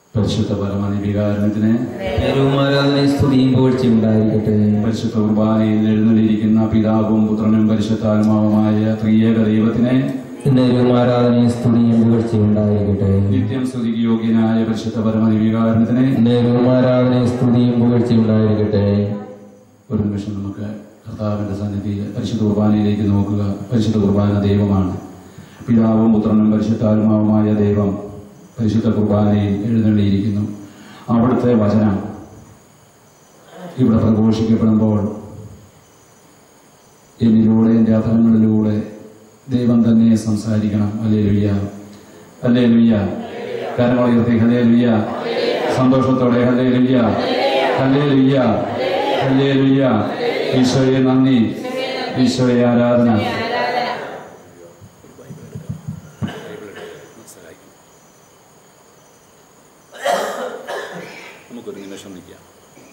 പരിശുദ്ധ പരമനിവികാരണത്തിന് ഏറ്റവും ആരാധന സ്തുതിയും പുകഴ്ചയും ഉണ്ടായിരിക്കട്ടെ പരിശുദ്ധ കുർബാനയിൽ എഴുന്നള്ളിയിരിക്കുന്ന പിതാവും പുത്രനും പരിശുദ്ധാത്മാവുമായ ത്രിയേക ദൈവത്തിനെ എന്നേരവും ആരാധനയും സ്തുതിയും പുകഴ്ചയും ഉണ്ടായിരിക്കട്ടെ നിത്യം സ്തുതിക്ക് യോഗ്യനായ പരിശുദ്ധ പരമനിവികാരണത്തിന് എന്നേരവും ആരാധനയും സ്തുതിയും പുകഴ്ചയും ഉണ്ടായിരിക്കട്ടെ ഒരു നിമിഷം നമുക്ക് കർത്താവിന്റെ സന്നിധിയിൽ പരിശുദ്ധ കുർബാനയിലേക്ക് നോക്കുക പരിശുദ്ധ കുർബാന ദൈവമാണ് പിതാവും പുത്രനും പരിശുദ്ധാത്മാവുമായ ദൈവം പരിശുദ്ധ കുർബാനയിൽ എഴുന്നള്ളിയിരിക്കുന്നു അവിടുത്തെ വചനം ഇവിടെ പ്രഘോഷിക്കപ്പെടുമ്പോൾ എന്നിലൂടെ എൻ്റെ അധരങ്ങളിലൂടെ ദൈവം തന്നെ സംസാരിക്കണം അല്ലേ ലുയ്യ അല്ലേ ലുയ്യ കരങ്ങളുയർത്തി ഹലേ ലുയ്യ സന്തോഷത്തോടെ ഹലേ ലുയ്യ ഹലേ ലുയ്യ ഹലേ ലുയ്യ ഈശോയെ നന്ദി ഈശോയെ ആരാധന നമുക്കൊരു നിമിഷം നിൽക്കാം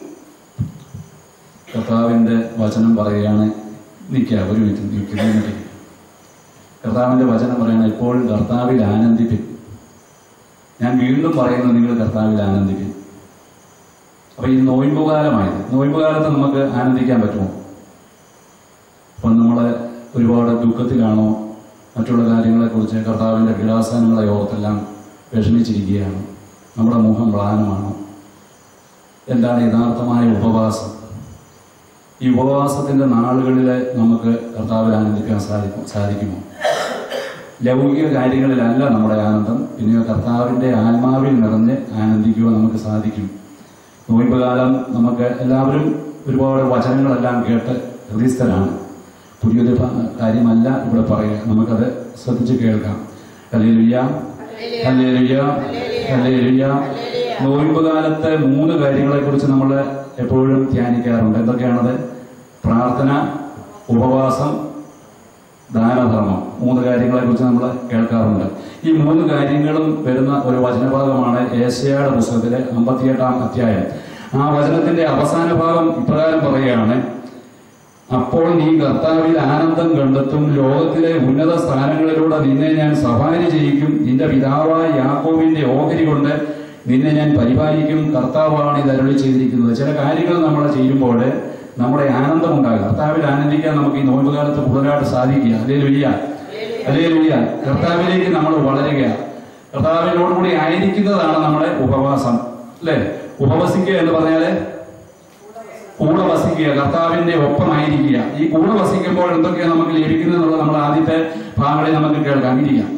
കർത്താവിന്റെ വചനം പറയുകയാണ് നിൽക്കുക ഒരു മിനിറ്റ് നിൽക്കുക നിൽക്കുക. കർത്താവിന്റെ വചനം പറയണ എപ്പോഴും കർത്താവിൽ ആനന്ദിപ്പിൻ ഞാൻ വീണ്ടും പറയുന്നു നിങ്ങൾ കർത്താവിൽ ആനന്ദിപ്പിൻ അപ്പൊ ഈ നോയമ്പ് കാലമായത് നോയമ്പ് കാലത്ത് നമുക്ക് ആനന്ദിക്കാൻ പറ്റുമോ അപ്പം നമ്മൾ ഒരുപാട് ദുഃഖത്തിലാണോ മറ്റുള്ള കാര്യങ്ങളെക്കുറിച്ച് കർത്താവിന്റെ പീഡാസനങ്ങളെ ഓർത്തെല്ലാം വിഷമിച്ചിരിക്കുകയാണ് നമ്മുടെ മുഖം മ്ലാനമാണോ എന്താണ് യഥാർത്ഥമായ ഉപവാസം ഈ ഉപവാസത്തിന്റെ നാളുകളിൽ നമുക്ക് കർത്താവിൽ ആനന്ദിക്കാൻ സാധിക്കും സാധിക്കുമോ ലൗകിക കാര്യങ്ങളിലല്ല നമ്മുടെ ആനന്ദം പിന്നെ കർത്താവിന്റെ ആത്മാവിൽ നിറഞ്ഞ് ആനന്ദിക്കുവാൻ നമുക്ക് സാധിക്കും നോയമ്പ് കാലം നമുക്ക് എല്ലാവരും ഒരുപാട് വചനങ്ങളെല്ലാം കേട്ട് ഹൃദയസ്ഥരാണ് പുതിയൊരു ഭ- കാര്യമല്ല ഇവിടെ പറയുക നമുക്കത് ശ്രദ്ധിച്ച് കേൾക്കാം ഹല്ലേലൂയ ഹല്ലേലൂയ ഹല്ലേലൂയ നോയമ്പ് കാലത്തെ മൂന്ന് കാര്യങ്ങളെ കുറിച്ച് നമ്മൾ എപ്പോഴും ധ്യാനിക്കാറുണ്ട് എന്തൊക്കെയാണത് പ്രാർത്ഥന ഉപവാസം ദാനധർമ്മം മൂന്ന് കാര്യങ്ങളെ കുറിച്ച് നമ്മൾ കേൾക്കാറുണ്ട് ഈ മൂന്ന് കാര്യങ്ങളും വരുന്ന ഒരു വചനഭാഗമാണ് ഏഷ്യയുടെ പുസ്തകത്തിലെ അമ്പത്തിയെട്ടാം അധ്യായം ആ വചനത്തിന്റെ അവസാന ഭാഗം ഇപ്രകാരം പറയുകയാണ് അപ്പോൾ നീ കർത്താവിൽ ആനന്ദം കണ്ടെത്തും ലോകത്തിലെ ഉന്നത സ്ഥാനങ്ങളിലൂടെ നിന്നെ ഞാൻ സവാരി ചെയ്യിക്കും നിന്റെ പിതാവായ യാക്കോവിന്റെ ഓഹരി കൊണ്ട് നിന്നെ ഞാൻ പരിപാലിക്കും കർത്താവാണ് ഇത് അരുളി ചെയ്തിരിക്കുന്നത് ചില കാര്യങ്ങൾ നമ്മൾ ചെയ്യുമ്പോൾ നമ്മുടെ ആനന്ദം ഉണ്ടാകും കർത്താവിൽ ആനന്ദിക്കാൻ നമുക്ക് ഈ നോമ്പ് കാലത്ത് കൂടുതലായിട്ട് സാധിക്കുക അതേ ലുയ്യ അതേ ലുയ്യ കർത്താവിലേക്ക് നമ്മൾ വളരുക കർത്താവിനോടുകൂടി ആയിരിക്കുന്നതാണ് നമ്മുടെ ഉപവാസം അല്ലേ ഉപവസിക്കുക എന്ന് പറഞ്ഞാല് കൂടെ വസിക്കുക കർത്താവിന്റെ ഒപ്പമായിരിക്കുക ഈ കൂടെ വസിക്കുമ്പോൾ എന്തൊക്കെയാണ് നമുക്ക് ലഭിക്കുന്നത് എന്നുള്ളത് നമ്മൾ ആദ്യത്തെ ഭാഗങ്ങളിൽ നമുക്ക് കേൾക്കാം ഇരിക്കാം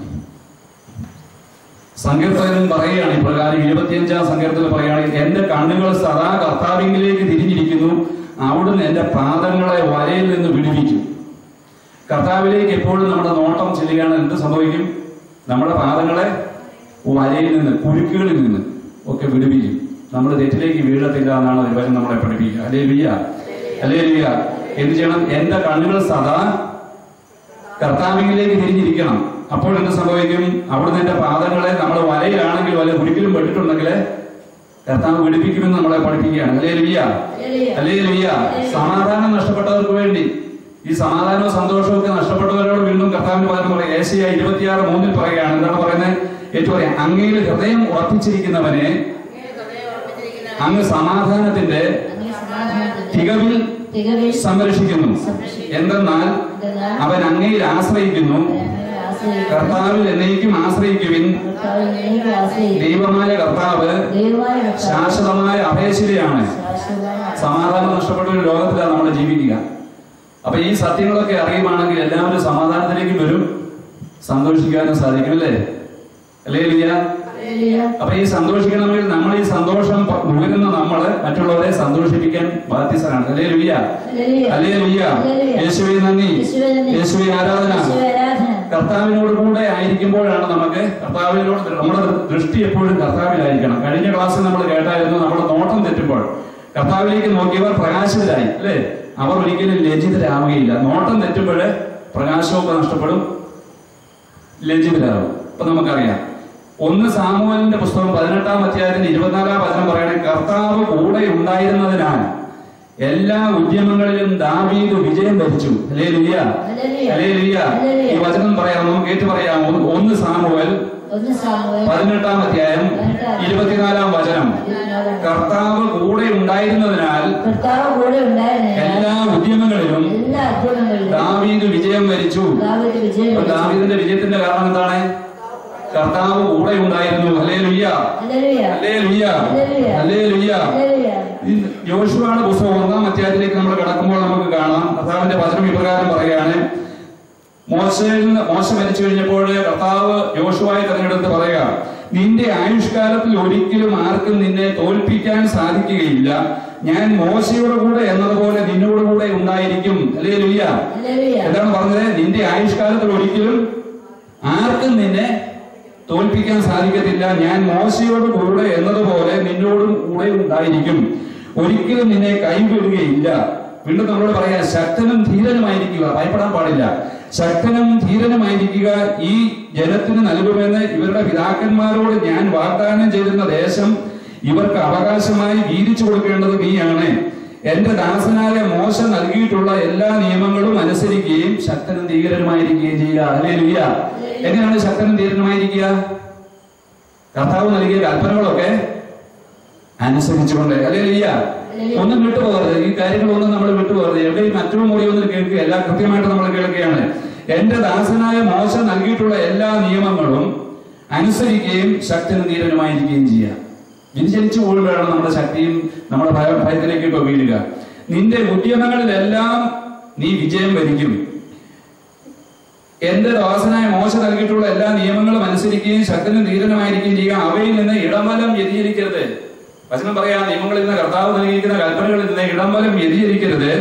സങ്കീർത്തകൻ പറയുകയാണ് ഇപ്രകാരം ഇരുപത്തിയഞ്ചാം സങ്കീർത്തനം പറയുകയാണെങ്കിൽ എന്റെ കണ്ണുകൾ സദാ കർത്താവിംഗിലേക്ക് തിരിഞ്ഞിരിക്കുന്നു അവിടുന്ന് എന്റെ പാദങ്ങളെ വലയിൽ നിന്ന് വിടുവിക്കും കർത്താവിലേക്ക് എപ്പോഴും നമ്മുടെ നോട്ടം ചെല്ലുകയാണ് എന്ത് സംഭവിക്കും നമ്മുടെ പാദങ്ങളെ വലയിൽ നിന്ന് കുരുക്കുകളിൽ നിന്ന് ഒക്കെ വിടുവിക്കും നമ്മൾ തെറ്റിലേക്ക് വീഴത്തില്ല എന്നാണ് നിർവചനം നമ്മളെ പഠിപ്പിക്കുക അല്ലേ ലിയ അല്ലേ ലിയ എന്ത് ചെയ്യണം എന്റെ കണ്ണുകൾ സദാ കർത്താവിലേക്ക് തിരിഞ്ഞിരിക്കണം അപ്പോൾ എന്ത് സംഭവിക്കും അവിടുന്ന് എന്റെ പാദങ്ങളെ നമ്മൾ വലയിലാണെങ്കിൽ വല്ല കുരുക്കിലും പെട്ടിട്ടുണ്ടെങ്കിൽ കർത്താവ് വിടിപ്പിക്കുമെന്ന് നമ്മളെ പഠിപ്പിക്കുകയാണ് അല്ലേ ലിയ അല്ലേ ലിയ സമാധാനം നഷ്ടപ്പെട്ടവർക്ക് വേണ്ടി ഈ സമാധാനവും സന്തോഷവും ഒക്കെ നഷ്ടപ്പെട്ടവരോട് വീണ്ടും കർത്താവിന്റെ പകരം പറയും ഏഷ്യ ഇരുപത്തിയാറ് മൂന്നിൽ പറയുകയാണ് എന്താണ് പറയുന്നത് ഏറ്റവും പറയാം അങ്ങയിൽ ഹൃദയം ഉറപ്പിച്ചിരിക്കുന്നവനെ അങ്ങ് സമാധാനത്തിന്റെ തികവിൽ തികവിൽ സംരക്ഷിക്കുന്നു എന്തെന്നാൽ അവൻ അങ്ങയിൽ ആശ്രയിക്കുന്നു കർത്താവിൽ എന്നേക്കും ആശ്രയിക്കുവിൻ ദൈവമായ കർത്താവ് ശാശ്വതമായ അഭയശിലയാണ് സമാധാനം നഷ്ടപ്പെട്ട ഒരു ലോകത്തിലാണ് നമ്മൾ ജീവിക്കുക അപ്പൊ ഈ സത്യങ്ങളൊക്കെ അറിയുവാണെങ്കിൽ എല്ലാവരും സമാധാനത്തിലേക്ക് വരും സന്തോഷിക്കാനും സാധിക്കും അല്ലേ അല്ലേ ലിയ അപ്പൊ ഈ സന്തോഷിക്കണമെങ്കിൽ നമ്മൾ ഈ സന്തോഷം പ- നുകരുന്ന നമ്മള് മറ്റുള്ളവരെ സന്തോഷിപ്പിക്കാൻ ബാധ്യസ്ഥരാണ് അല്ലേ ലുയ്യ അല്ലേ ലുയ്യ യേശുവെ നന്ദി യേശുവെ ആരാധന കർത്താവിനോട് കൂടെ ആയിരിക്കുമ്പോഴാണ് നമുക്ക് കർത്താവിനോട് നമ്മുടെ ദൃഷ്ടി എപ്പോഴും കർത്താവിലായിരിക്കണം കഴിഞ്ഞ ക്ലാസ്സിൽ നമ്മൾ കേട്ടായിരുന്നു നമ്മുടെ നോട്ടം തെറ്റുമ്പോൾ കർത്താവിലേക്ക് നോക്കിയവർ പ്രകാശിതരായി അല്ലേ അവർ ഒരിക്കലും ലജ്ജിതരാവുകയില്ല നോട്ടം തെറ്റുമ്പോൾ പ്രകാശമൊക്കെ നഷ്ടപ്പെടും ലജ്ജിതരാകും അപ്പൊ നമുക്കറിയാം ഒന്ന് സാമൂഹലിന്റെ പുസ്തകം പതിനെട്ടാം അധ്യായത്തിന്റെ ഇരുപത്തിനാലാം വചനം പറയണേ കർത്താവ് കൂടെ ഉണ്ടായിരുന്നതിനാൽ എല്ലാ ഉദ്യമങ്ങളിലും ദാവീദ് വിജയം വരിച്ചു അല്ലേ ലിയ അല്ലേ ലിയ ഈ വചനം പറയാം നമുക്ക് ഏറ്റു പറയാം ഒന്ന് ഒന്ന് സാമുവൽ ഒന്ന് സാമുവേൽ പതിനെട്ടാം അധ്യായം ഇരുപത്തിനാലാം ഇരുപത്തിനാലാം കർത്താവ് കൂടെ ഉണ്ടായിരുന്നതിനാൽ കർത്താവ് കൂടെ ഉണ്ടായിരുന്നില്ല എല്ലാ ഉദ്യമങ്ങളിലും എല്ലാ അധ്യയനങ്ങളിലും ദാവീദ് വിജയം വരിച്ചു ദാവീദ് വിജയം അപ്പൊ ദാവീദിന്റെ വിജയത്തിന്റെ കാരണം എന്താണ് കർത്താവ് കൂടെ ഉണ്ടായിരുന്നു അല്ലേ ലുയ്യ ഹല്ലേലൂയ അല്ലേ ലുയ്യ ഹല്ലേലൂയ അല്ലേ ലുയ്യ ഹല്ലേലൂയ യോശുവാണ് പുസ്തകം ഒന്നാം അധ്യായത്തിലേക്ക് നമ്മൾ കടക്കുമ്പോൾ നമുക്ക് കാണാം കർത്താവിന്റെ വചനം ഇപ്രകാരം പറയുകയാണ് മോശയിൽ നിന്ന് മോശ മരിച്ചു കഴിഞ്ഞപ്പോൾ കർത്താവ് യോശുവായി തെരഞ്ഞെടുത്ത് പറയുക നിന്റെ ആയുഷ്കാലത്തിൽ ഒരിക്കലും ആർക്കും നിന്നെ തോൽപ്പിക്കാൻ സാധിക്കുകയില്ല ഞാൻ മോശയുടെ കൂടെ എന്നതുപോലെ നിന്നോട് കൂടെ ഉണ്ടായിരിക്കും അല്ലേ ലുയ്യ ഹല്ലേലൂയ എന്താണ് പറഞ്ഞത് നിന്റെ ആയുഷ്കാലത്തിൽ ഒരിക്കലും ആർക്കും നിന്നെ തോൽപ്പിക്കാൻ സാധിക്കത്തില്ല ഞാൻ മോശയോട് കൂടെ എന്നതുപോലെ നിന്നോടും കൂടെ ഉണ്ടായിരിക്കും ഒരിക്കലും നിന്നെ കൈവിടുകയില്ല വീണ്ടും നമ്മളോട് പറയാം ശക്തനും ധീരനുമായിരിക്കുക ഭയപ്പെടാൻ പാടില്ല ശക്തനും ധീരനുമായിരിക്കുക ഈ ജനത്തിന് നൽകുമെന്ന് ഇവരുടെ പിതാക്കന്മാരോട് ഞാൻ വാഗ്ദാനം ചെയ്തിരുന്ന ദേശം ഇവർക്ക് അവകാശമായി വീതിച്ചു കൊടുക്കേണ്ടത് നീയാണ് എന്റെ ദാസനായ മോശ നൽകിയിട്ടുള്ള എല്ലാ നിയമങ്ങളും അനുസരിക്കുകയും ശക്തനും ധീരനുമായിരിക്കുകയും ചെയ്യുക അല്ലേ ലുയ്യ എങ്ങനെയാണ് ശക്തനും ധീരനുമായിരിക്കുക കർത്താവ് നൽകിയ കൽപ്പനകളൊക്കെ അനുസരിച്ചുകൊണ്ട് അല്ലേ ലുയ്യ ഒന്നും വിട്ടുപോകരുത് ഈ കാര്യങ്ങളൊന്നും നമ്മൾ വിട്ടുപോകരുത് എവിടെയും മറ്റൊരു മുറി ഒന്നും കേൾക്കുക എല്ലാം കൃത്യമായിട്ട് നമ്മൾ കേൾക്കുകയാണ് എന്റെ ദാസനായ മോശ നൽകിയിട്ടുള്ള എല്ലാ നിയമങ്ങളും അനുസരിക്കുകയും ശക്തനും ധീരനുമായിരിക്കുകയും ചെയ്യുക വ്യതിചലിച്ചു പോകുമ്പോഴാണ് നമ്മുടെ ശക്തിയും നമ്മുടെ ഭയ ഭയത്തിലേക്കൊക്കെ വീഴുക നിന്റെ ഉദ്യമങ്ങളിലെല്ലാം നീ വിജയം വരിക്കും എന്റെ ദാസനായ മോശ നൽകിയിട്ടുള്ള എല്ലാ നിയമങ്ങളും അനുസരിക്കുകയും ശക്തനും ധീരനുമായിരിക്കുകയും ചെയ്യുക അവയിൽ നിന്ന് ഇടമലം വ്യതിചരിക്കരുത് വചനം പറയാ നിയമങ്ങളിൽ നിന്ന് കർത്താവ് നൽകിയിരിക്കുന്ന കൽപ്പനകളിൽ നിന്ന് ഇടമലം വ്യതിചരിക്കരുത്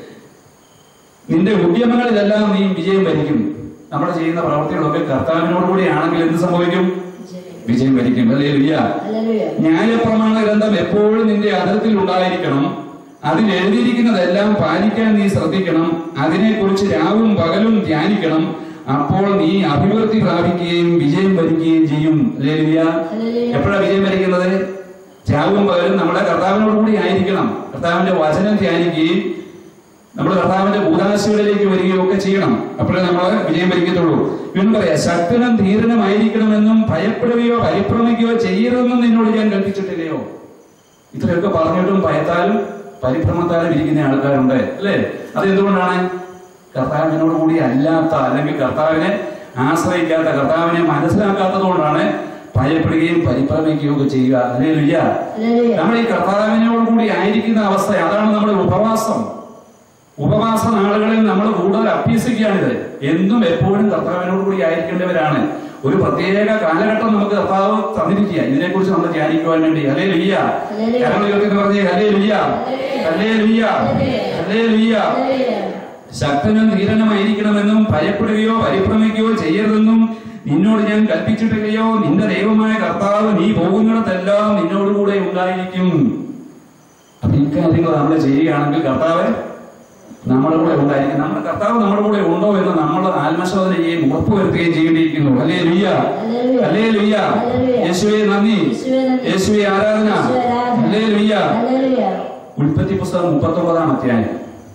നിന്റെ ഉദ്യമങ്ങളിലെല്ലാം നീ വിജയം വരിക്കും നമ്മൾ ചെയ്യുന്ന പ്രവർത്തികളൊക്കെ കർത്താവിനോടുകൂടി ആണെങ്കിൽ എന്ത് സംഭവിക്കും വിജയം വരിക്കും അല്ലേ ലിയ ഹല്ലേലൂയ ന്യായപ്രമാണ ഗ്രന്ഥം എപ്പോഴും നിന്റെ അതിർത്തിൽ ഉണ്ടായിരിക്കണം അതിൽ എഴുതിയിരിക്കുന്നതെല്ലാം പാലിക്കാൻ നീ ശ്രദ്ധിക്കണം അതിനെക്കുറിച്ച് രാവും പകലും ധ്യാനിക്കണം അപ്പോൾ നീ അഭിവൃദ്ധി പ്രാപിക്കുകയും വിജയം വരിക്കുകയും ചെയ്യും അല്ലേ ലിയ ഹല്ലേലൂയ എപ്പോഴാണ് വിജയം വരിക്കുന്നത് രാവും പകലും നമ്മുടെ കർത്താവിനോട് കൂടി ആയിരിക്കണം കർത്താവിന്റെ വചനം ധ്യാനിക്കുകയും നമ്മൾ കർത്താവിന്റെ ഭൂതാശകളിലേക്ക് വരികയും ഒക്കെ ചെയ്യണം അപ്പോഴേ നമ്മൾ വിജയം വരിക്കത്തുള്ളൂ വീണ്ടും പറയാ ശക്തനും ധീരനുമായിരിക്കണമെന്നും ഭയപ്പെടുകയോ പരിഭ്രമിക്കുകയോ ചെയ്യരുതെന്നും നിന്നോട് ഞാൻ കൽപ്പിച്ചിട്ടില്ലയോ ഇത്രയൊക്കെ പറഞ്ഞിട്ടും ഭയത്താലും പരിഭ്രമത്താലും ഇരിക്കുന്ന ആൾക്കാരുണ്ട് അല്ലേ അത് എന്തുകൊണ്ടാണ് കർത്താവിനോട് കൂടി അല്ലാത്ത അല്ലെങ്കിൽ കർത്താവിനെ ആശ്രയിക്കാത്ത കർത്താവിനെ മനസ്സിലാക്കാത്തത് കൊണ്ടാണ് ഭയപ്പെടുകയും പരിഭ്രമിക്കുകയും ഒക്കെ ചെയ്യുക അല്ലേ ലുയ്യ ഹല്ലേലൂയ നമ്മൾ ഈ കർത്താവിനോട് കൂടി ആയിരിക്കുന്ന അവസ്ഥ അതാണ് നമ്മുടെ ഉപവാസം ഉപവാസ നാളുകളിൽ നമ്മൾ കൂടുതൽ അഭ്യസിക്കുകയാണിത് എന്നും എപ്പോഴും കർത്താവിനോട് കൂടി ആയിരിക്കേണ്ടവരാണ് ഒരു പ്രത്യേക കാലഘട്ടം നമുക്ക് കർത്താവ് തന്നിരിക്കുക ഇതിനെക്കുറിച്ച് നമ്മൾ ധ്യാനിക്കുവാൻ വേണ്ടി ഹലേ ലുയ്യ ഹല്ലേലൂയ. കരങ്ങൾ ഉയർത്തി പറഞ്ഞേ ഹലേ ലുയ്യ ഹലേ ലുയ്യ ഹലേ ലുയ്യ ഹല്ലേലൂയ ശക്തനും ധീരനുമായിരിക്കണമെന്നും ഭയപ്പെടുകയോ പരിഭ്രമിക്കുകയോ ചെയ്യരുതെന്നും നിന്നോട് ഞാൻ കൽപ്പിച്ചിട്ടില്ലയോ നിന്റെ ദൈവമായ കർത്താവ് നീ പോകുന്നിടത്തെല്ലാം നിന്നോടുകൂടെ ഉണ്ടായിരിക്കും അപ്പൊ ഈ കാര്യങ്ങൾ നമ്മൾ ചെയ്യുകയാണെങ്കിൽ കർത്താവ് നമ്മുടെ കൂടെ ഉണ്ടായിരിക്കും നമ്മുടെ കർത്താവ് നമ്മുടെ കൂടെ ഉണ്ടോ എന്ന് നമ്മൾ ആത്മശോധന ചെയ്യുകയും ഉറപ്പുവരുത്തുകയും ചെയ്യേണ്ടിയിരിക്കുന്നു അല്ലേ ലുയ്യ ഹല്ലേലൂയ അല്ലേ ലുയ്യ ഹല്ലേലൂയ. യേശുവെ നന്ദി യേശുവേ നന്ദി. യേശുവെ ആരാധന യേശുവേ ആരാധന. അല്ലേ ലുയ്യ ഹല്ലേലൂയ ഉൽപ്പത്തി പുസ്തകം മുപ്പത്തൊമ്പതാം അധ്യായം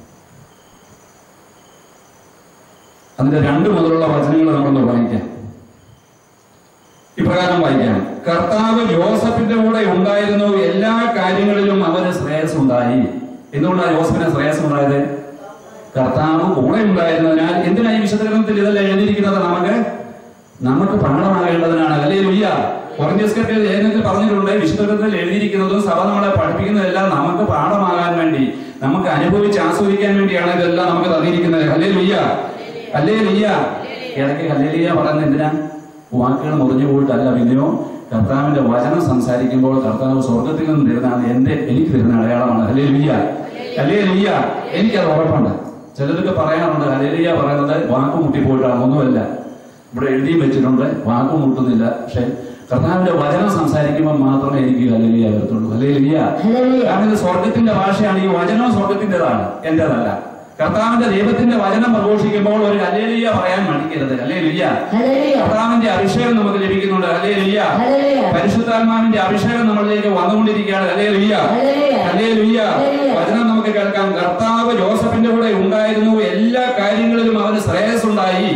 അതിന്റെ രണ്ട് മുതലുള്ള വചനങ്ങൾ നമ്മളൊന്ന് വായിക്കാം ഇപ്രകാരം വായിക്കാം കർത്താവ് യോസഫിന്റെ കൂടെ ഉണ്ടായിരുന്നു എല്ലാ കാര്യങ്ങളിലും അവന് ശ്രേയസ് ഉണ്ടായി എന്തുകൊണ്ടാണ് യോസഫിന് ശ്രേയസ് ഉണ്ടായത് കർത്താവ് കൂടെ ഉണ്ടായിരുന്നതിനാൽ എന്തിനായി വിശുദ്ധഗ്രന്ഥത്തിൽ ഇതെല്ലാം എഴുതിയിരിക്കുന്നത് നമുക്ക് നമുക്ക് പാഠമാകേണ്ടതിനാണ് അല്ലേ ലുയ്യ കൊറഞ്ചസ്കർക്ക് ലേഖനത്തിൽ പറഞ്ഞിട്ടുണ്ട് വിശുദ്ധഗ്രന്ഥത്തിൽ എഴുതിയിരിക്കുന്നതും സഭ നമ്മളെ പഠിപ്പിക്കുന്നതെല്ലാം നമുക്ക് പാഠമാകാൻ വേണ്ടി നമുക്ക് അനുഭവിച്ച് ആസ്വദിക്കാൻ വേണ്ടിയാണ് ഇതെല്ലാം നമുക്ക് തന്നിരിക്കുന്നത് അല്ലേ ലുയ്യ അല്ലേ ലുയ്യ ഇടയ്ക്ക് ഹല്ലേലിയ പറയുന്നത് എന്തിനാ വാക്കുകൾ മുറിഞ്ഞു പോയിട്ടല്ല പിന്നെയോ കർത്താവിന്റെ വചനം സംസാരിക്കുമ്പോൾ കർത്താവ് സ്വർഗത്തിൽ നിന്ന് തരുന്നതാണ് എന്റെ എനിക്ക് തരുന്ന അടയാളമാണ് ഹലേ ലുയ്യ ഹലേ ലുയ്യ എനിക്കത് ഉറപ്പുണ്ട് ചിലരൊക്കെ പറയാറുണ്ട് ഹലേലിയ പറയുന്നത് വാക്ക് മുട്ടിപ്പോയിട്ടാണ് ഒന്നുമല്ല ഇവിടെ എഴുതിയും വെച്ചിട്ടുണ്ട് വാക്ക് മുട്ടുന്നില്ല പക്ഷെ കർത്താവിന്റെ വചനം സംസാരിക്കുമ്പോൾ മാത്രമേ എനിക്ക് ഹലേലിയ വരത്തുള്ളൂ ഹലേലിയ ഹല്ലേലൂയ കാരണം ഇത് സ്വർഗത്തിന്റെ ഭാഷയാണ് ഈ വചനം സ്വർഗത്തിന്റേതാണ് എന്റേതല്ല കർത്താവിന്റെ ദൈവത്തിന്റെ വചനം പ്രഘോഷിക്കുമ്പോൾ ഒരു ഹലേലിയ പറയാൻ മടിക്കരുത് ഹലേലിയ ഹല്ലേലൂയ കർത്താവിന്റെ അഭിഷേകം നമുക്ക് ലഭിക്കുന്നുണ്ട് ഹലേലിയ ഹല്ലേലൂയ പരിശുദ്ധാത്മാവിന്റെ അഭിഷേകം നമ്മളിലേക്ക് വന്നുകൊണ്ടിരിക്കുകയാണ് ഹലേലിയ ഹല്ലേലൂയ ഹല്ലേലൂയ. ഹല്ലേലൂയ. വചനം നമുക്ക് കേൾക്കാം കർത്താവ് ജോസഫിന്റെ കൂടെ ഉണ്ടായിരുന്നു എല്ലാ കാര്യങ്ങളിലും അവന് ശ്രേയസ് ഉണ്ടായി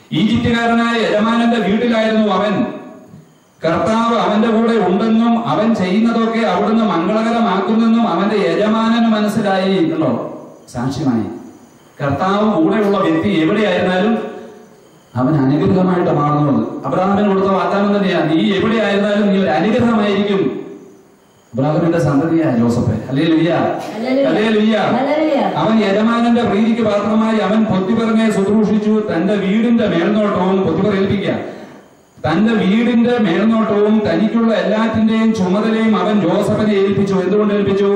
ഈജിപ്തുകാരനായ യജമാനന്റെ വീട്ടിലായിരുന്നു അവൻ കർത്താവ് അവന്റെ കൂടെ ഉണ്ടെന്നും അവൻ ചെയ്യുന്നതൊക്കെ അവിടുന്ന് മംഗളകരമാക്കുന്നെന്നും അവന്റെ യജമാനന് മനസ്സിലായി കണ്ടോ സാക്ഷ്യമായി കർത്താവ് കൂടെയുള്ള വ്യക്തി എവിടെയായിരുന്നാലും അവൻ അനുഗ്രഹമായിട്ട് മാറുന്നത് അബ്രാഹ്മിന് കൊടുത്ത വാഗ്ദാനം തന്നെയാ നീ എവിടെയായിരുന്നാലും നീ ഒരു അനുഗ്രഹമായിരിക്കും അബ്രാഹ്മിന്റെ സന്തതിയായ ജോസഫ് അല്ലേ ലുയ്യ അല്ലേ ലുയ്യ ഹല്ലേലൂയ അവൻ യജമാനന്റെ പ്രീതിക്ക് പാത്രമായി അവൻ പൊത്തിപ്പറങ്ങെ ശുശ്രൂഷിച്ചു തന്റെ വീടിന്റെ മേൽനോട്ടവും പൊത്തിപ്പറ ഏൽപ്പിക്കുക തന്റെ വീടിന്റെ മേൽനോട്ടവും തനിക്കുള്ള എല്ലാറ്റിന്റെയും ചുമതലയും അവൻ ജോസഫിനെ ഏൽപ്പിച്ചു എന്തുകൊണ്ട് ഏൽപ്പിച്ചു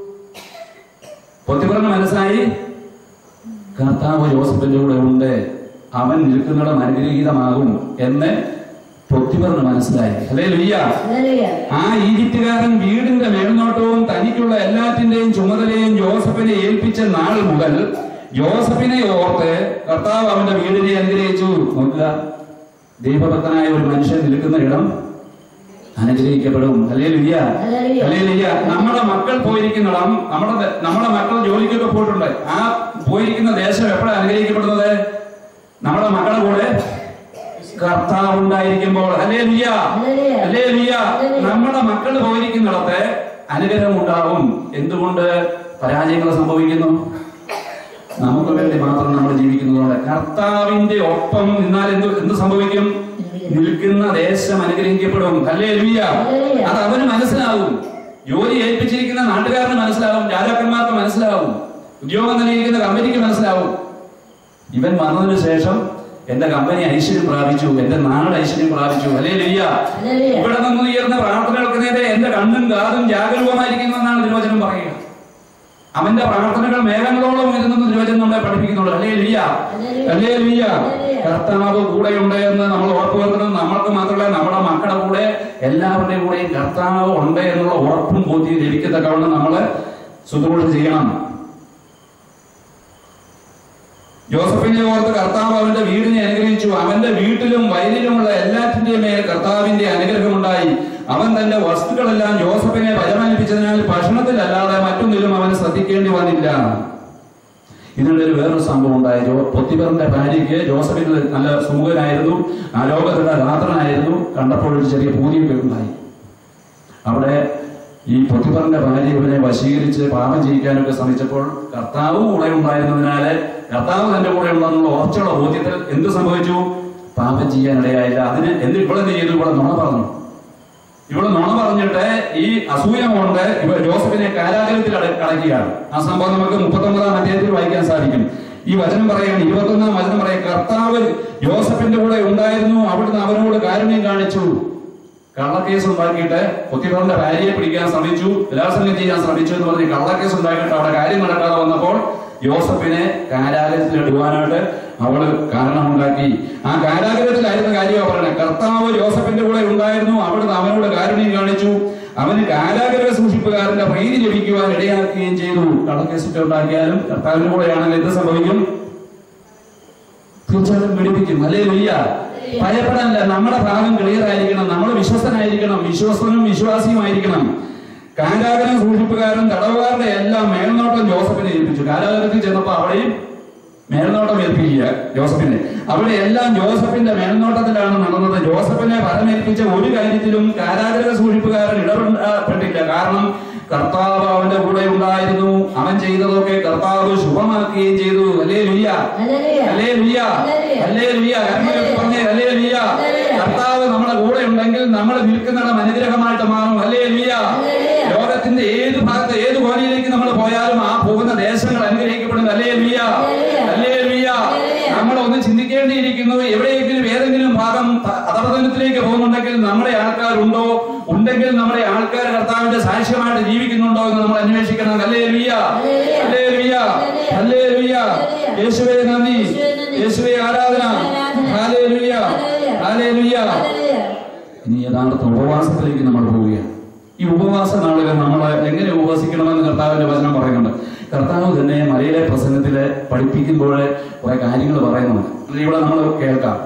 പൊത്തിപ്പറന്ന് മനസ്സായി കർത്താവ് ജോസഫിന്റെ കൂടെ ഉണ്ട് അവൻ നിൽക്കുന്നിടം അനുഗ്രഹീതമാകും എന്ന് പൊത്തിപ്പറന്ന് മനസ്സിലായി അല്ലേ ലുയ്യ ഹല്ലേലൂയ ആ ഈജിപ്തുകാരൻ വീടിന്റെ മേൽനോട്ടവും തനിക്കുള്ള എല്ലാറ്റിന്റെയും ചുമതലയും ജോസഫിനെ ഏൽപ്പിച്ച നാൾ മുതൽ ജോസഫിനെ ഓർത്ത് കർത്താവ് അവന്റെ വീടിനെ അനുഗ്രഹിച്ചു നോക്കുക ദൈവഭക്തനായ ഒരു മനുഷ്യൻ നിൽക്കുന്ന ഇടം അനുഗ്രഹിക്കപ്പെടും അല്ലേ ലുയ്യ ഹല്ലേലൂയ. അല്ലേ ലുയ്യ നമ്മുടെ മക്കൾ പോയിരിക്കുന്ന ഇടം നമ്മുടെ ദ- നമ്മുടെ മക്കൾ ജോലിക്കൊക്കെ പോയിട്ടുണ്ട് ആ പോയിരിക്കുന്ന ദേശം എപ്പോഴാണ് അനുഗ്രഹിക്കപ്പെടുന്നത് നമ്മുടെ മക്കളുടെ കൂടെ കർത്താവ് ഉണ്ടായിരിക്കുമ്പോൾ അല്ലേ ലുയ്യ ഹല്ലേലൂയ. അല്ലേ ലിയ നമ്മുടെ മക്കൾ പോയിരിക്കുന്നിടത്ത് അനുഗ്രഹം ഉണ്ടാവും എന്തുകൊണ്ട് പരാജയങ്ങൾ സംഭവിക്കുന്നു നമുക്ക് വേണ്ടി മാത്രം നമ്മൾ ജീവിക്കുന്നതുകൊണ്ട് കർത്താവിന്റെ ഒപ്പം നിന്നാൽ എന്ത് എന്ത് സംഭവിക്കും നിൽക്കുന്ന ദേശം അനുഗ്രഹിക്കപ്പെടും അല്ലേ ലിയ അത് അവന് മനസ്സിലാവും ജോലി ഏൽപ്പിച്ചിരിക്കുന്ന നാട്ടുകാരന് മനസ്സിലാവും രാജാക്കന്മാർക്ക് മനസ്സിലാവും ഉദ്യോഗം നൽകിയിരിക്കുന്ന കമ്പനിക്ക് മനസ്സിലാവും ഇവൻ വന്നതിന് ശേഷം എന്റെ കമ്പനി ഐശ്വര്യം പ്രാപിച്ചു എന്റെ നാട് ഐശ്വര്യം പ്രാപിച്ചു അല്ലേ ലിയ ഹല്ലേലൂയ ഇവിടെ നിന്ന് ഉയർന്ന പ്രാർത്ഥനകൾക്ക് നേരെ എന്റെ കണ്ണും കാതും ജാഗരൂകമായിരിക്കുന്നു എന്നാണ് തിരുവചനം പറയുക അവന്റെ പ്രാർത്ഥനകൾ മേഘങ്ങളോളം ഉയരുന്നെന്ന് തിരുവചനം നമ്മളെ പഠിപ്പിക്കുന്നുള്ളൂ അല്ലേ ലിയ അല്ലേ ലിയ കർത്താവ് കൂടെയുണ്ട് എന്ന് നമ്മൾ ഉറപ്പുവരുത്തണം നമ്മൾക്ക് മാത്രമല്ല നമ്മുടെ മക്കളുടെ കൂടെ എല്ലാവരുടെയും കൂടെയും കർത്താവ് ഉണ്ട് എന്നുള്ള ഉറപ്പും ബോധ്യം ലഭിക്കത്തക്കവണ്ണം നമ്മള് ശുശ്രൂഷ ചെയ്യണം ജോസഫിനെ ഓർത്ത് കർത്താവ് അവന്റെ വീടിനെ അനുഗ്രഹിച്ചു അവന്റെ വീട്ടിലും വയലിലുമുള്ള എല്ലാറ്റിന്റെയും മേൽ കർത്താവിന്റെ അനുഗ്രഹമുണ്ടായി അവൻ തന്റെ വസ്തുക്കളെല്ലാം ജോസഫിനെ പരിപാലിപ്പിച്ചതിനാൽ ഭക്ഷണത്തിലല്ലാതെ മറ്റൊന്നിലും അവന് ശ്രദ്ധിക്കേണ്ടി വന്നില്ല ഇതിനിടയിൽ വേറൊരു സംഭവം ഉണ്ടായി ജോ പൊത്തിബറിന്റെ ഭാര്യയ്ക്ക് ജോസഫിന് നല്ല സുഖനായിരുന്നു ആ ലോകത്തുള്ള രാത്രനായിരുന്നു കണ്ടപ്പോൾ ഒരു ചെറിയ പൂതിയൊക്കെ ഉണ്ടായി അവിടെ ഈ പൊത്തിപ്പറിന്റെ ഭാര്യ ഇവനെ വശീകരിച്ച് പാപം ചെയ്യിക്കാനൊക്കെ ശ്രമിച്ചപ്പോൾ കർത്താവ് കൂടെ ഉണ്ടായിരുന്നതിനാല് കർത്താവ് തന്റെ കൂടെ ഉണ്ടെന്നുള്ള ഉറച്ചുള്ള ബോധ്യത്തിൽ എന്ത് സംഭവിച്ചു പാപം ചെയ്യാനിടയായില്ല അതിന് എന്ത് ഇവളെന്ത് ചെയ്തു ഇവിടെ നുണ പറഞ്ഞു ഇവിടെ നുണ പറഞ്ഞിട്ട് ഈ അസൂയ കൊണ്ട് ഇവ ജോസഫിനെ കാരാഗ്രഹത്തിൽ അട- അടയ്ക്കുകയാണ് ആ സംഭവം നമുക്ക് മുപ്പത്തൊമ്പതാം അധ്യായത്തിൽ വായിക്കാൻ സാധിക്കും ഈ വചനം പറയാണ് ഇരുപത്തൊന്നാം വചനം പറയും കർത്താവ് ജോസഫിന്റെ കൂടെ ഉണ്ടായിരുന്നു അവിടുന്ന് അവനോട് കാരുണ്യം കാണിച്ചു കള്ളക്കേസ് ഉണ്ടാക്കിയിട്ട് പൊത്തിഫറിന്റെ ഭാര്യയെ പിടിക്കാൻ ശ്രമിച്ചു ബലാത്സംഗം ചെയ്യാൻ ശ്രമിച്ചു എന്ന് പറഞ്ഞ് കള്ളക്കേസ് ഉണ്ടാക്കിയിട്ട് അവിടെ കാര്യം നടക്കാതെ വന്നപ്പോൾ യോസഫിനെ കാരാഗ്രഹത്തിൽ ഇടുവാനായിട്ട് അവള് കാരണമുണ്ടാക്കി ആ കാരാഗ്രഹത്തിലായിരുന്ന കാര്യമാണ് പറയുന്നത് കർത്താവ് യോസഫിന്റെ കൂടെ ഉണ്ടായിരുന്നു അവിടുന്ന് അവനോട് കാരുണ്യം കാണിച്ചു അവന് കാരാഗ്രഹ സൂക്ഷിപ്പുകാരന്റെ പ്രീതി ലഭിക്കുവാൻ ഇടയാക്കുകയും ചെയ്തു കള്ളക്കേസൊക്കെ ഉണ്ടാക്കിയാലും കർത്താവിന്റെ കൂടെയാണെങ്കിൽ എന്ത് സംഭവിക്കും തീർച്ചയായിട്ടും പിടിപ്പിക്കും അല്ലേ വയ്യ ഭയപ്പെടാനില്ല നമ്മുടെ ഭാഗം ക്ലിയർ ആയിരിക്കണം നമ്മൾ വിശ്വസ്തനായിരിക്കണം വിശ്വസ്തനും വിശ്വാസിയുമായിരിക്കണം കാരാഗ്രഹം സൂക്ഷിപ്പുകാരൻ തടവുകാരുടെ എല്ലാം മേൽനോട്ടം ജോസഫിനെ ഏൽപ്പിച്ചു കാരാഗ്രഹത്തിൽ ചെന്നപ്പോ അവിടെയും മേൽനോട്ടം ഏൽപ്പിക്കുക ജോസഫിനെ അവിടെ എല്ലാം ജോസഫിന്റെ മേൽനോട്ടത്തിലാണ് നടന്നത് ജോസഫിനെ പരമേൽപ്പിച്ച ഒരു കാര്യത്തിലും കാരാഗ്രഹ സൂക്ഷിപ്പുകാരൻ ഇടപെട്ടില്ല കാരണം കർത്താവ് അവന്റെ കൂടെ ഉണ്ടായിരുന്നു അവൻ ചെയ്തതൊക്കെ കർത്താവ് ശുഭമാക്കുകയും ചെയ്തു അല്ലേ ലുയ്യ ഹല്ലേലൂയ അല്ലേ ലുയ്യ ഹല്ലേലൂയ. അല്ലേ ലുയ്യ കർമ്മയൊക്കെ പറഞ്ഞേ അല്ലേ ലുയ്യ ഹല്ലേലൂയ. കർത്താവ് നമ്മുടെ കൂടെ ഉണ്ടെങ്കിൽ നമ്മൾ നിൽക്കുന്നിടം അനുഗ്രഹമായിട്ട് മാറും അല്ലേ ലുയ്യ ഹല്ലേലൂയ. ലോകത്തിന്റെ ഏത് ഭാഗത്ത് ഏത് കോണിയിലേക്ക് നമ്മൾ പോയാലും ആ പോകുന്ന ദേശങ്ങൾ അനുഗ്രഹിക്കപ്പെടുന്നു അല്ലേ ലുയ്യ ഹല്ലേലൂയ. അല്ലേ ലുയ്യ ഹല്ലേലൂയ. നമ്മൾ ഒന്ന് ചിന്തിക്കേണ്ടിയിരിക്കുന്നു എവിടെയെങ്കിലും ഏതെങ്കിലും ഭാഗം ത- അധപതനത്തിലേക്ക് പോകുന്നുണ്ടെങ്കിൽ നമ്മുടെ ആൾക്കാരുണ്ടോ ഉണ്ടെങ്കിൽ നമ്മുടെ ആൾക്കാർ കർത്താവിന്റെ സാക്ഷ്യമായിട്ട് ജീവിക്കുന്നുണ്ടോ എന്ന് നമ്മൾ അന്വേഷിക്കണം അല്ലേ ലുയ്യ ഹല്ലേലൂയ. അല്ലേ ലുയ്യ അല്ലേ ലുയ്യ ഹല്ലേലൂയ. യേശുവേ നന്ദി യേശുവേ നന്ദി. യേശുവേ ആരാധന ആരാധന. Hallelujah hallelujah. ഹല്ലേലൂയ ഹല്ലേലൂയ ഇനി യഥാർത്ഥ ഉപവാസത്തിലേക്ക് നമ്മൾ പോവുകയാണ് ഈ ഉപവാസ നാളുകൾ നമ്മൾ എങ്ങനെ ഉപവസിക്കണമെന്ന് കർത്താവിന്റെ വചനം പറയുന്നുണ്ട് കർത്താവ് തന്നെ മലയിലെ പ്രസംഗത്തില് പഠിപ്പിക്കുമ്പോൾ കുറെ കാര്യങ്ങൾ പറയുന്നുണ്ട് അത് ഇവിടെ നമ്മൾ കേൾക്കാം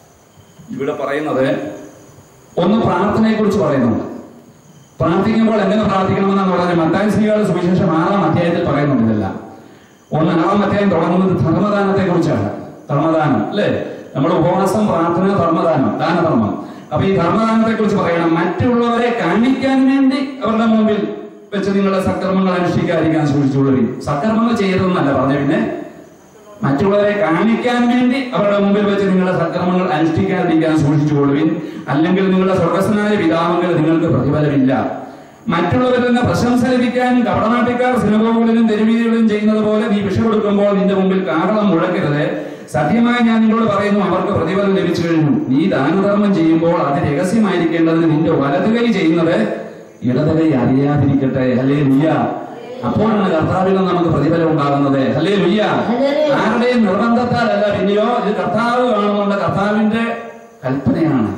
ഇവിടെ പറയുന്നത് ഒന്ന് പ്രാർത്ഥനയെ കുറിച്ച് പറയുന്നുണ്ട് പ്രാർത്ഥിക്കുമ്പോൾ എങ്ങനെ പ്രാർത്ഥിക്കണമെന്നാണ് പറഞ്ഞത് മത്തായ സ്ത്രീകളുടെ സുവിശേഷം ആറാം അധ്യായത്തിൽ പറയുന്നുണ്ട് ഇതെല്ലാം ഒന്ന് ആറാം അധ്യായം തുടങ്ങുന്നത് ധർമ്മദാനത്തെ കുറിച്ചാണ് ധർമ്മദാനം അല്ലേ നമ്മുടെ ഉപവാസം പ്രാർത്ഥന ധർമ്മദാനം ദാനധർമ്മം അപ്പൊ ഈ ധർമ്മദാനത്തെ കുറിച്ച് പറയണം മറ്റുള്ളവരെ കാണിക്കാൻ വേണ്ടി അവരുടെ മുമ്പിൽ വെച്ച് നിങ്ങളുടെ സൽക്കർമ്മങ്ങൾ അനുഷ്ഠിക്കാതിരിക്കാൻ സൂക്ഷിച്ചുകൊള്ളുവിൻ സൽക്കർമ്മങ്ങൾ ചെയ്യരുതെന്നല്ല പറഞ്ഞ പിന്നെ മറ്റുള്ളവരെ കാണിക്കാൻ വേണ്ടി അവരുടെ മുമ്പിൽ വെച്ച് നിങ്ങളുടെ സൽക്കർമ്മങ്ങൾ അനുഷ്ഠിക്കാതിരിക്കാൻ സൂക്ഷിച്ചുകൊള്ളുവിൻ അല്ലെങ്കിൽ നിങ്ങളുടെ സ്വർഗസ്വനായ പിതാവെങ്കിൽ നിങ്ങൾക്ക് പ്രതിഫലമില്ല മറ്റുള്ളവരിൽ നിന്ന് പ്രശംസ ലഭിക്കാൻ കപടനാട്ടിക്കാർ സിനിമകളിലും തെരുവീതികളിലും ചെയ്യുന്നത് പോലെ നീ വിഷ കൊടുക്കുമ്പോൾ നിന്റെ മുമ്പിൽ കാഹളം മുഴക്കരുത് സത്യമായി ഞാൻ നിങ്ങളോട് പറയുന്നു അവർക്ക് പ്രതിഫലം ലഭിച്ചു കഴിഞ്ഞു നീ ദാനധർമ്മം ചെയ്യുമ്പോൾ അത് രഹസ്യമായിരിക്കേണ്ടതിന് നിന്റെ വലത് കൈ ചെയ്യുന്നത് ഇടത് കൈ അറിയാതിരിക്കട്ടെ അല്ലേ ലുയ്യ അപ്പോഴാണ് കർത്താവിൽ നിന്ന് നമുക്ക് പ്രതിഫലം ഉണ്ടാകുന്നത് അല്ലേ ലുയ്യ ഹല്ലേലൂയ. ആരുടെയും നിർബന്ധത്താലല്ല പിന്നെയോ ഇത് കർത്താവ് കാണുന്നുണ്ട് കർത്താവിന്റെ കൽപ്പനയാണ്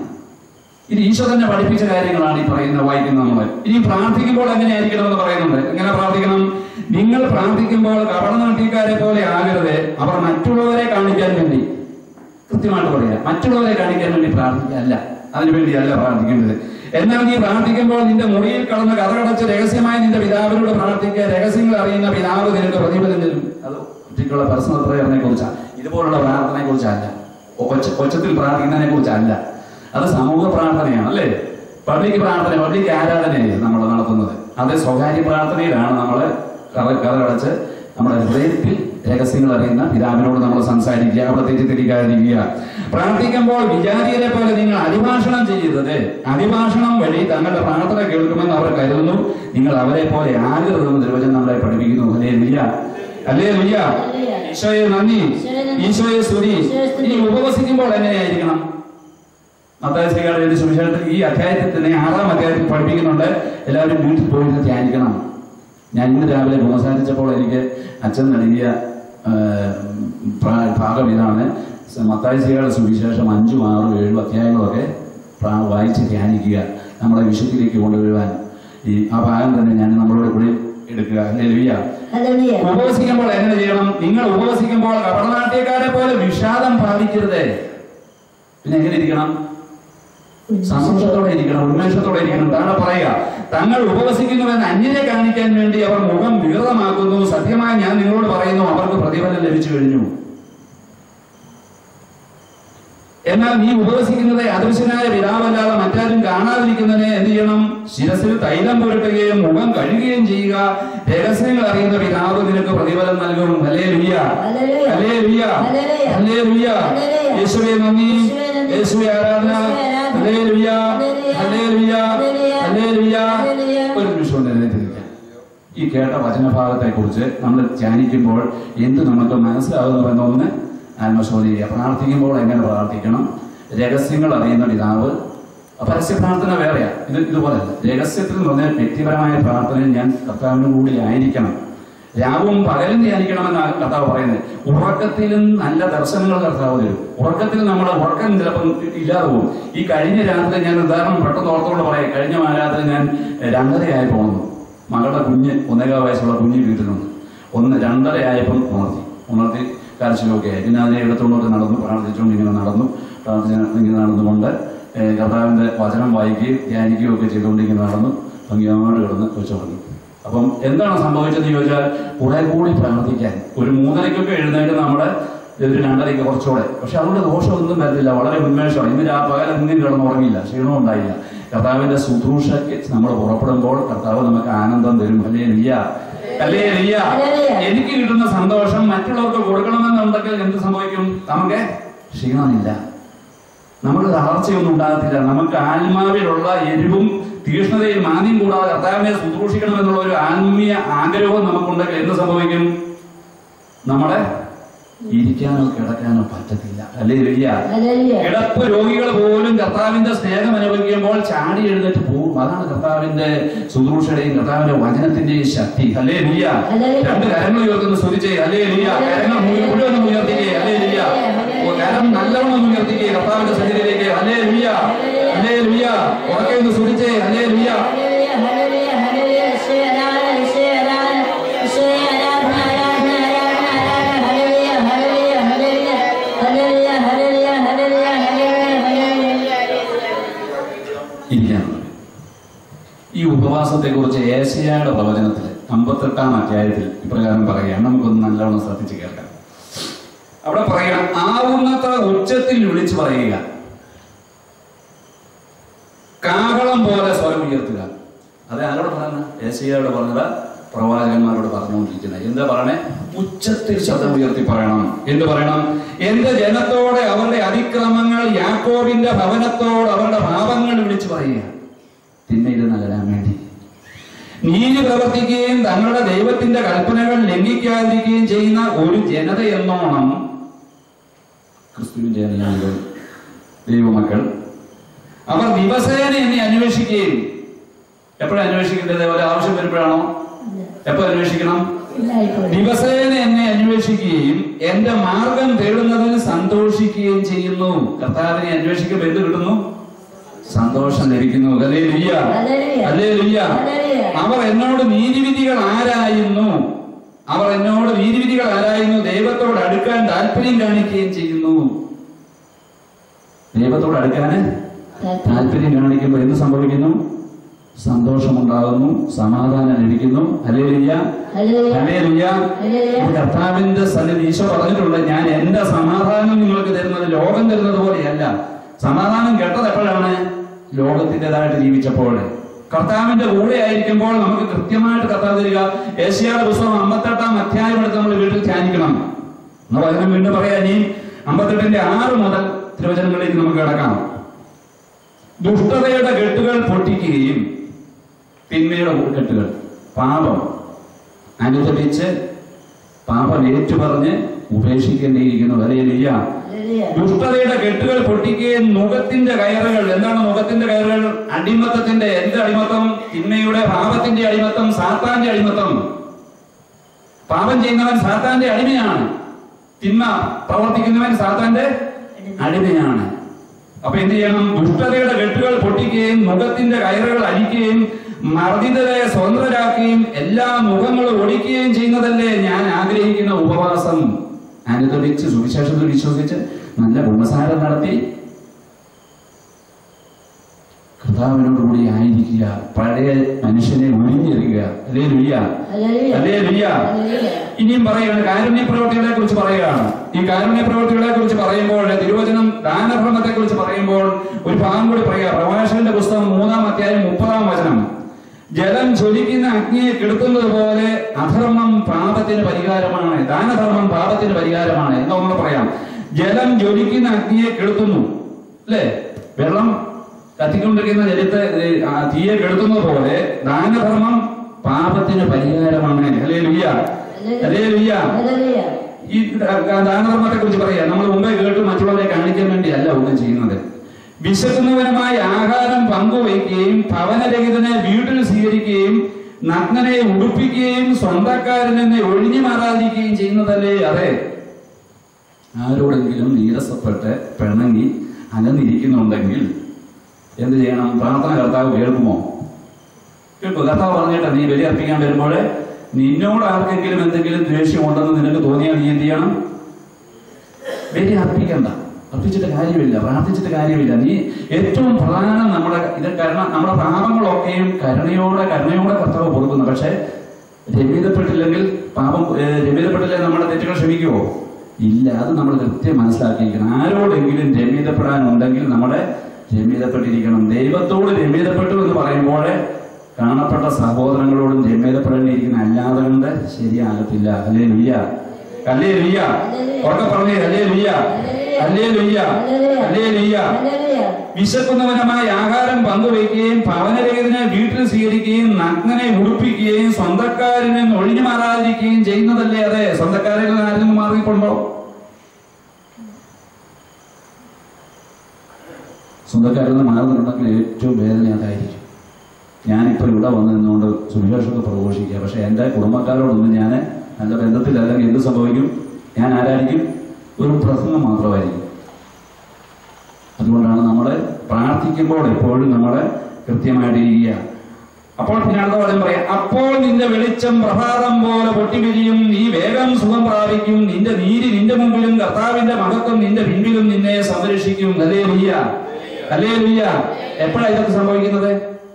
ഇത് ഈശോ തന്നെ പഠിപ്പിച്ച കാര്യങ്ങളാണ് ഈ പറയുന്ന വായിക്കുന്നത് നമ്മൾ ഇനി പ്രാർത്ഥിക്കുമ്പോൾ എങ്ങനെയായിരിക്കണം എന്ന് പറയുന്നുണ്ട് എങ്ങനെ പ്രാർത്ഥിക്കണം നിങ്ങൾ പ്രാർത്ഥിക്കുമ്പോൾ കപടനാട്ടിക്കാരെ പോലെ ആകരുത് അവർ മറ്റുള്ളവരെ കാണിക്കാൻ വേണ്ടി കൃത്യമായിട്ട് പറയാ മറ്റുള്ളവരെ കാണിക്കാൻ വേണ്ടി പ്രാർത്ഥിക്കല്ല അതിനുവേണ്ടിയല്ല പ്രാർത്ഥിക്കേണ്ടത് എന്നാൽ നീ പ്രാർത്ഥിക്കുമ്പോൾ നിന്റെ മുറിയിൽ കടന്ന് കഥകടച്ച് രഹസ്യമായി നിന്റെ പിതാവിനോട് പ്രാർത്ഥിക്കുക രഹസ്യങ്ങൾ അറിയുന്ന പിതാവ് നിനക്ക് പ്രതിഫലം തരും അത് ഒറ്റയ്ക്കുള്ള പേഴ്സണൽ പ്രയറിനെ കുറിച്ചാണ് ഇതുപോലുള്ള പ്രാർത്ഥനയെ കുറിച്ചല്ല ഒച്ച ഒച്ചത്തിൽ പ്രാർത്ഥിക്കുന്നതിനെ കുറിച്ചല്ല അത് സമൂഹ പ്രാർത്ഥനയാണ് അല്ലേ പബ്ലിക് പ്രാർത്ഥന പബ്ലിക് ആരാധനയാണ് നമ്മൾ നടത്തുന്നത് അത് സ്വകാര്യ പ്രാർത്ഥനയിലാണ് നമ്മൾ കഥ കഥകടച്ച് നമ്മുടെ ഹൃദയത്തിൽ രഹസ്യങ്ങൾ അറിയുന്ന പിതാവിനോട് നമ്മൾ സംസാരിക്കുക അവിടെ തെറ്റിദ്ധരിക്കാതിരിക്കുക പ്രാർത്ഥിക്കുമ്പോൾ വിചാരിയരെ പോലെ നിങ്ങൾ അഭിഭാഷണം ചെയ്യരുത് അഭിഭാഷണം വഴി തങ്ങളുടെ പ്രാർത്ഥന കേൾക്കുമെന്ന് അവർ കരുതുന്നു നിങ്ങൾ അവരെ പോലെ ആകരുതെന്ന് നിർവചനം നമ്മളെ പഠിപ്പിക്കുന്നു അല്ലേ ലിയ അല്ലേ ലിയ ഈശോയെ നന്ദി ഈശോയെ സ്തുതി ഇനി ഉപവസിക്കുമ്പോൾ എങ്ങനെയായിരിക്കണം മത്താശ്രീകാരുടെ എഴുതിയ സുവിശേഷത്തിൽ ഈ അധ്യായത്തിൽ തന്നെ ആറാം അധ്യായത്തിൽ പഠിപ്പിക്കുന്നുണ്ട് എല്ലാവരും വീട്ടിൽ പോയിരുന്ന് ധ്യാനിക്കണം ഞാൻ ഇന്ന് രാവിലെ സംസാരിച്ചപ്പോൾ എനിക്ക് അച്ഛൻ നൽകിയ ആ, പ്രാ- ഭാഗം ഇതാണ് മത്താശ്രീകളുടെ സുവിശേഷം അഞ്ചും ആറും ഏഴും അധ്യായങ്ങളൊക്കെ പ്രാ- വായിച്ച് ധ്യാനിക്കുക നമ്മളെ വിശുദ്ധിയിലേക്ക് കൊണ്ടുവരുവാൻ ഈ ആ ഭാഗം തന്നെ ഞാൻ നമ്മളോട് കൂടി എടുക്കുക അല്ലേ ലിയ ഹല്ലേലൂയ. ഉപവസിക്കുമ്പോൾ എങ്ങനെ ചെയ്യണം നിങ്ങൾ ഉപവസിക്കുമ്പോൾ കപടനാട്യക്കാരെ പോലെ വിഷാദം ഭാവിക്കരുത് പിന്നെ എങ്ങനെ ഇരിക്കണം സന്തോഷത്തോടെ ഇരിക്കണം ഉന്മേഷത്തോടെ ഇരിക്കണം താഴെ പറയുക തങ്ങൾ ഉപവസിക്കുന്നുവെന്ന് അന്യരെ കാണിക്കാൻ വേണ്ടി അവർ മുഖം വികൃതമാക്കുന്നു സത്യമായി ഞാൻ നിങ്ങളോട് പറയുന്നു അവർക്ക് പ്രതിഫലം ലഭിച്ചു കഴിഞ്ഞു എന്നാൽ നീ ഉപവസിക്കുന്നത് അദൃശ്യനായ പിതാവല്ലാതെ മറ്റാരും കാണാതിരിക്കുന്നതിനെ എന്ത് ചെയ്യണം ശിരസിൽ തൈലം പുരട്ടുകയും മുഖം കഴുകുകയും ചെയ്യുക രഹസ്യങ്ങൾ അറിയുന്ന പിതാവ് നിനക്ക് പ്രതിഫലം നൽകും ഹലേ ലുയ്യ ഹല്ലേലൂയ. ഹലേ ലുയ്യ ഹല്ലേലൂയ. ഹലേ ലുയ്യ ഹല്ലേലൂയ. യേശുവേ നന്ദി യേശുവേ നന്ദി. യേശുവേ ആരാധന യേശുവേ ആരാധന. ഹലേ ലുയ്യ ഹല്ലേലൂയ. ഹലേ ലുയ്യ ഹല്ലേലൂയ. ഹലേ ലുയ്യ ഹല്ലേലൂയ. ഒരു നിമിഷം കൊണ്ട് എഴുന്നേറ്റിരിക്കാം ഈ കേട്ട വചനഭാഗത്തെ കുറിച്ച് നമ്മൾ ധ്യാനിക്കുമ്പോൾ എന്ത് നമുക്ക് മനസ്സിലാകുന്നുവെന്ന് ഒന്ന് ആത്മശോധിക്കുക പ്രാർത്ഥിക്കുമ്പോൾ എങ്ങനെ പ്രാർത്ഥിക്കണം രഹസ്യങ്ങൾ അറിയുന്ന പിതാവ് പരസ്യ പ്രാർത്ഥന വേറെയാ ഇത് ഇതുപോലല്ല രഹസ്യത്തിൽ എന്ന് പറഞ്ഞാൽ വ്യക്തിപരമായ പ്രാർത്ഥനയിൽ ഞാൻ കർത്താവിനും കൂടി ആയിരിക്കണം രാവും പകലും ധ്യാനിക്കണമെന്നാണ് കർത്താവ് പറയുന്നത് ഉറക്കത്തിലും നല്ല ദർശനങ്ങൾ കർത്താവ് തരും ഉറക്കത്തിൽ നമ്മുടെ ഉറക്കം ചിലപ്പം ഇല്ലാതെ പോകും ഈ കഴിഞ്ഞ രാത്രി ഞാൻ ഉദാഹരണം പെട്ടെന്ന് ഓർത്തുകൊണ്ട് പറയാം കഴിഞ്ഞ രാത്രി ഞാൻ രണ്ടരയായി പോകുന്നു മകളുടെ കുഞ്ഞ് ഒന്നേകാൽ വയസ്സുള്ള കുഞ്ഞ് വീട്ടിലുണ്ട് ഒന്ന് രണ്ടരയായപ്പം ഉണർത്തി ഉണർത്തി കരച്ചിലൊക്കെ ആയി പിന്നെ അതിനെ എടുത്തുകൊണ്ട് നടന്നു പ്രാർത്ഥിച്ചുകൊണ്ട് ഇങ്ങനെ നടന്നു പ്രാർത്ഥിച്ച് ഇങ്ങനെ നടന്നുകൊണ്ട് ഏഹ് കർത്താവിന്റെ വചനം വായിക്കുകയും ധ്യാനിക്കുകയും ഒക്കെ ചെയ്തുകൊണ്ട് ഇങ്ങനെ നടന്നു ഭംഗിയോട് കിടന്ന് വെച്ചു തുടങ്ങി അപ്പം എന്താണ് സംഭവിച്ചതെന്ന് ചോദിച്ചാൽ കുറെ കൂടി പ്രാർത്ഥിക്കാൻ ഒരു മൂന്നരയ്ക്കൊക്കെ എഴുന്നേറ്റ് നമ്മുടെ ഒരു രണ്ടരയ്ക്ക് കുറച്ചുകൂടെ പക്ഷെ അതുകൊണ്ട് ദോഷമൊന്നും വരുന്നില്ല വളരെ ഉന്മേഷമാണ് ഇന്ന് ആ പകൽ എങ്ങും കിടന്ന് ഉറങ്ങില്ല ക്ഷീണവും ഉണ്ടായില്ല കർത്താവിന്റെ ശുശ്രൂഷയ്ക്ക് നമ്മൾ പുറപ്പെടുമ്പോൾ കർത്താവ് നമുക്ക് ആനന്ദം തരും അല്ലേ ലിയ അല്ലേ ലിയ ഹല്ലേലൂയ. എനിക്ക് കിട്ടുന്ന സന്തോഷം മറ്റുള്ളവർക്ക് കൊടുക്കണമെന്നുണ്ടെങ്കിൽ എന്ത് സംഭവിക്കും നമുക്ക് ക്ഷീണമില്ല നമുക്ക് തളർച്ചയൊന്നും ഉണ്ടാകത്തില്ല നമുക്ക് ആത്മാവിലുള്ള എരിവും തീഷ്ണതയും മാന്യം കൂടാതെ കർത്താവിനെ ശുശ്രൂഷിക്കണമെന്നുള്ള ഒരു ആത്മീയ ആഗ്രഹവും നമുക്കുണ്ടെങ്കിൽ എന്ത് സംഭവിക്കും നമ്മളെ ഇരിക്കാനോ കിടക്കാനോ പറ്റത്തില്ല അല്ലേ വലിയ ഹല്ലേലൂയ. കിടപ്പ് രോഗികൾ പോലും കർത്താവിന്റെ സ്നേഹം അനുഭവിക്കുമ്പോൾ ചാടി എഴുന്നേറ്റ് പോകും അതാണ് കർത്താവിന്റെ ശുശ്രൂഷയുടെയും കർത്താവിന്റെ വചനത്തിന്റെയും ശക്തി അല്ലേ ലിയ ഹല്ലേലൂയ. രണ്ട് കരങ്ങൾ ഉയർത്തുന്ന സ്തുതിച്ചേ അല്ലേ ലിയ കരങ്ങൾ മുഴുവൻ ഉയർത്തിക്കേ അല്ലേ ലിയ ഓ, കരം നല്ലവണ്ണം ഉയർത്തിക്കേ കർത്താവിന്റെ സന്നിധിയിലേക്ക് അല്ലേ ലിയ അല്ലേ ലിയ ഉറക്കെ ഒന്ന് സ്തുതിച്ചേ അല്ലേ ലിയ ഹല്ലേലൂയ, ഹല്ലേലൂയ, ഹല്ലേലൂയ. യേശുവേ ആരാധന, യേശുവേ ആരാധന. യേശുവേ ആരാധന, ആരാധന, ആരാധന, ആരാധന. Hallelujah, hallelujah, hallelujah. Hallelujah, hallelujah, hallelujah, hallelujah, hallelujah. ഇരിക്കാൻ ഈ ഉപവാസത്തെ കുറിച്ച് ഏശയായുടെ പ്രവചനത്തിൽ അമ്പത്തെട്ടാം അധ്യായത്തിൽ ഇപ്രകാരം പറയുകയാണ് നമുക്കൊന്ന് നല്ലവണ്ണം ശ്രദ്ധിച്ച് കേൾക്കാം അവിടെ പറയുക ആവുന്നത്ര ഉച്ചത്തിൽ വിളിച്ചു പറയുക കാഹളം പോലെ സ്വരം ഉയർത്തുക അത് ആരോട് പറയുന്നത് ഏസിയയോട് പറഞ്ഞത് പ്രവാചകന്മാരോട് പറഞ്ഞുകൊണ്ടിരിക്കുന്നത് എന്താ പറയണേ ഉച്ചത്തിൽ ശബ്ദം ഉയർത്തി പറയണം എന്ത് പറയണം എന്റെ ജനത്തോടെ അവരുടെ അതിക്രമങ്ങൾ യാക്കോബിന്റെ ഭവനത്തോട് അവരുടെ പാപങ്ങൾ വിളിച്ചു പറയുക തിന്മയിൽ നകരാൻ വേണ്ടി നീതി പ്രവർത്തിക്കുകയും തങ്ങളുടെ ദൈവത്തിന്റെ കൽപ്പനകൾ ലംഘിക്കാതിരിക്കുകയും ചെയ്യുന്ന ഒരു ജനത എന്നോണം ക്രിസ്തുവിന്റെ അനുയായികൾ ദൈവമക്കൾ അവർ ദിവസേന എന്നെ അന്വേഷിക്കുകയും എപ്പോഴും അന്വേഷിക്കേണ്ടത് ഒരു ആവശ്യം വരുമ്പോഴാണോ എപ്പോ അന്വേഷിക്കണം എല്ലായ്പ്പോഴും ദിവസേന എന്നെ അന്വേഷിക്കുകയും എന്റെ മാർഗം തേടുന്നതിന് സന്തോഷിക്കുകയും ചെയ്യുന്നു കർത്താവിനെ അന്വേഷിക്കുമ്പോൾ എന്ത് കിട്ടുന്നു സന്തോഷം ലഭിക്കുന്നു അല്ലേ ലുയ്യ ഹല്ലേലൂയ. അല്ലേ ലുയ്യ ഹല്ലേലൂയ. അവർ എന്നോട് നീതിവിധികൾ ആരായുന്നു അവർ എന്നോട് നീതിവിധികൾ ആരായുന്നു ദൈവത്തോട് അടുക്കാൻ താല്പര്യം കാണിക്കുകയും ചെയ്യുന്നു ദൈവത്തോട് അടുക്കാന് താല്പര്യം കാണിക്കുമ്പോൾ എന്ത് സംഭവിക്കുന്നു സന്തോഷമുണ്ടാകുന്നു സമാധാനം ലഭിക്കുന്നു അല്ലേ ലുയ്യ ഹല്ലേലൂയ. ഹല്ലേലൂയ. ഹല്ലേലൂയ. ഇത് കർത്താവിന്റെ സന്നിധി ഈശോ പറഞ്ഞിട്ടുണ്ട് ഞാൻ എന്റെ സമാധാനം നിങ്ങൾക്ക് തരുന്നത് ലോകം തരുന്നത് പോലെയല്ല സമാധാനം കേട്ടത് എപ്പോഴാണ് ലോകത്തിൻ്റെതായിട്ട് ജീവിച്ചപ്പോൾ കർത്താവിന്റെ കൂടെ ആയിരിക്കുമ്പോൾ നമുക്ക് കൃത്യമായിട്ട് കർത്താവ് തരിക ഏഷ്യായുടെ പുസ്തകം അമ്പത്തെട്ടാം അധ്യായം എടുത്ത് നമ്മൾ വീട്ടിൽ ധ്യാനിക്കണം എന്ന വചനം വീണ്ടും പറയാ ഇനി അമ്പത്തെട്ടിന്റെ ആറ് മുതൽ തിരുവചനങ്ങളിലേക്ക് നമുക്ക് കിടക്കാം ദുഷ്ടതയുടെ കെട്ടുകൾ പൊട്ടിക്കുകയും തിന്മയുടെ കെട്ടുകൾ പാപം അനുദപിച്ച് പാപം ഏറ്റുപറഞ്ഞ് ഉപേക്ഷിക്കേണ്ടിയിരിക്കുന്നു വലയിലില്ല ഹല്ലേലൂയ. ദുഷ്ടതയുടെ കെട്ടുകൾ പൊട്ടിക്കുകയും നുഖത്തിന്റെ കയറുകൾ എന്താണ് നുഖത്തിന്റെ കയറുകൾ അടിമത്തത്തിന്റെ എന്ത് അടിമത്തം തിന്മയുടെ പാപത്തിന്റെ അടിമത്തം സാത്താന്റെ അടിമത്തം പാപം ചെയ്യുന്നവൻ സാത്താന്റെ അടിമയാണ് തിന്മ പ്രവർത്തിക്കുന്നവൻ സാത്താന്റെ അടിമയാണ് അപ്പൊ എന്ത് ചെയ്യണം ദുഷ്ടതയുടെ കെട്ടുകൾ പൊട്ടിക്കുകയും മുഖത്തിന്റെ കയറുകൾ അടിക്കുകയും മർദ്ദിതരെ സ്വതന്ത്രരാക്കുകയും എല്ലാ മുഖങ്ങളും ഒടിക്കുകയും ചെയ്യുന്നതല്ലേ ഞാൻ ആഗ്രഹിക്കുന്ന ഉപവാസം അനുദപിച്ച് സുവിശേഷത്തിൽ വിശ്വസിച്ച് നല്ല കുമ്പസാരം നടത്തി കർത്താവിനോടുകൂടി ആയിരിക്കുക പഴയ മനുഷ്യനെ ഒഴിഞ്ഞെറിയുക അല്ലേ ലുയ്യ ഹല്ലേലൂയ. അല്ലേ ലുയ്യ ഹല്ലേലൂയ. ഇനിയും പറയുകയാണ് കാരുണ്യ പ്രവൃത്തികളെ കുറിച്ച് പറയുകയാണ് ഈ കാരുണ്യ പ്രവൃത്തികളെ കുറിച്ച് പറയുമ്പോൾ തിരുവചനം ദാനധർമ്മത്തെ കുറിച്ച് പറയുമ്പോൾ ഒരു ഭാഗം കൂടി പറയുക പ്രഭാഷകന്റെ പുസ്തകം മൂന്നാം അധ്യായം മുപ്പതാം വചനം ജലം ജ്വലിക്കുന്ന അഗ്നിയെ കെടുത്തുന്നത് പോലെ അധർമ്മം പാപത്തിന് പരിഹാരമാണ് ദാനധർമ്മം പാപത്തിന് പരിഹാരമാണ് എന്ന് നമ്മൾ പറയാം ജലം ജ്വലിക്കുന്ന അഗ്നിയെ കെടുത്തുന്നു അല്ലേ വെള്ളം കത്തിക്കൊണ്ടിരിക്കുന്ന ജലത്തെ ഏ, ആ, തീയെ കെടുത്തുന്നത് പോലെ ദാനധർമ്മം പാപത്തിന് പരിഹാരമാണ് അല്ലേ ലുയ്യ അല്ലേ ലുയ്യ ഹല്ലേലൂയ. ഈ ദാനധർമ്മത്തെ കുറിച്ച് പറയാം നമ്മൾ മുമ്പേ കേട്ട് മറ്റുള്ളവരെ കാണിക്കാൻ വേണ്ടിയല്ല ഒന്നും ചെയ്യുന്നത് വിശക്കുന്നവനുമായി ആഹാരം പങ്കുവയ്ക്കുകയും ഭവനരഹിതനെ വീട്ടിൽ സ്വീകരിക്കുകയും നഗ്നനെ ഉടുപ്പിക്കുകയും സ്വന്തക്കാരനെ ഒഴിഞ്ഞു മാറാതിരിക്കുകയും ചെയ്യുന്നതല്ലേ അതെ ആരോടെങ്കിലും നീരസപ്പെട്ട് പിണങ്ങി അകന്നിരിക്കുന്നുണ്ടെങ്കിൽ എന്ത് ചെയ്യണം പ്രാർത്ഥന കർത്താവ് കേൾക്കുമോ കേൾക്കും കർത്താവ് പറഞ്ഞിട്ട് നീ ബലി അർപ്പിക്കാൻ വരുമ്പോൾ നിന്നോട് ആർക്കെങ്കിലും എന്തെങ്കിലും ദേഷ്യം ഉണ്ടെന്ന് നിനക്ക് തോന്നിയാൽ നീ എന്ത് ചെയ്യണം ബലി അർപ്പിക്കണ്ട അർപ്പിച്ചിട്ട് കാര്യമില്ല പ്രാർത്ഥിച്ചിട്ട് കാര്യമില്ല നീ ഏറ്റവും പ്രധാനം നമ്മുടെ ഇത് കരുണ നമ്മുടെ പാപങ്ങളൊക്കെയും കരുണയോടെ കരുണയോടെ കർത്താവ് കൊടുക്കുന്നു പക്ഷെ രമ്യതപ്പെട്ടില്ലെങ്കിൽ പാപം ഏഹ്, രമ്യതപ്പെട്ടില്ലെങ്കിൽ നമ്മുടെ തെറ്റുകൾ ക്ഷമിക്കുമോ ഇല്ല അത് നമ്മൾ കൃത്യം മനസ്സിലാക്കിയിരിക്കണം ആരോടെങ്കിലും രമ്യതപ്പെടാനുണ്ടെങ്കിൽ നമ്മുടെ രമ്യതപ്പെട്ടിരിക്കണം ദൈവത്തോട് രമ്യതപ്പെട്ടു എന്ന് പറയുമ്പോൾ കാണപ്പെട്ട സഹോദരങ്ങളോടും രമ്യതപ്പെടേണ്ടിയിരിക്കുന്ന അല്ലാതെ കൊണ്ട് ശരിയാകത്തില്ല അല്ലേ ലുയ്യ അല്ലേ ലുയ്യ ഉറക്കെ പറഞ്ഞേ അല്ലേ ലുയ്യ അല്ലേ ലുയ്യ അല്ലേ ലുയ്യ ഹല്ലേലൂയ. വിശക്കുന്നവനുമായി ആഹാരം പങ്കുവയ്ക്കുകയും ഭവനരഹിതനെ വീട്ടിൽ സ്വീകരിക്കുകയും നഗ്നനെ ഉടുപ്പിക്കുകയും സ്വന്തക്കാരനെ ഒഴിഞ്ഞു മാറാതിരിക്കുകയും ചെയ്യുന്നതല്ലേ അതെ സ്വന്തക്കാരിൽ നിന്ന് ആരെങ്കിലും മാറിക്കൊണ്ടോ സ്വന്തക്കാരിൽ നിന്ന് മാറുന്നുണ്ടെങ്കിൽ ഏറ്റവും വേദന അതായിരിക്കും ഞാനിപ്പോൾ ഇവിടെ വന്ന് നിന്നുകൊണ്ട് സുവിശേഷമൊക്കെ പ്രഘോഷിക്കുക പക്ഷെ എൻ്റെ കുടുംബക്കാരോടൊന്നും ഞാൻ നല്ല ബന്ധത്തിലല്ലെങ്കിൽ എന്ത് സംഭവിക്കും ഞാൻ ആരായിരിക്കും ഒരു പ്രസംഗം മാത്രമായിരിക്കും അതുകൊണ്ടാണ് നമ്മൾ പ്രാർത്ഥിക്കുമ്പോൾ എപ്പോഴും നമ്മൾ കൃത്യമായിട്ടിരിക്കുക അപ്പോൾ പിന്നെ അടുത്ത പദം പറയാം അപ്പോൾ നിന്റെ വെളിച്ചം പ്രഭാതം പോലെ പൊട്ടിവിരിയും നീ വേഗം സുഖം പ്രാപിക്കും നിന്റെ നീതി നിന്റെ മുമ്പിലും കർത്താവിന്റെ മഹത്വം നിന്റെ പിൻപിലും നിന്നെ സംരക്ഷിക്കും അല്ലേ ലുയ്യ അല്ലേ ലുയ്യ എപ്പോഴാണ് ഇതൊക്കെ സംഭവിക്കുന്നത്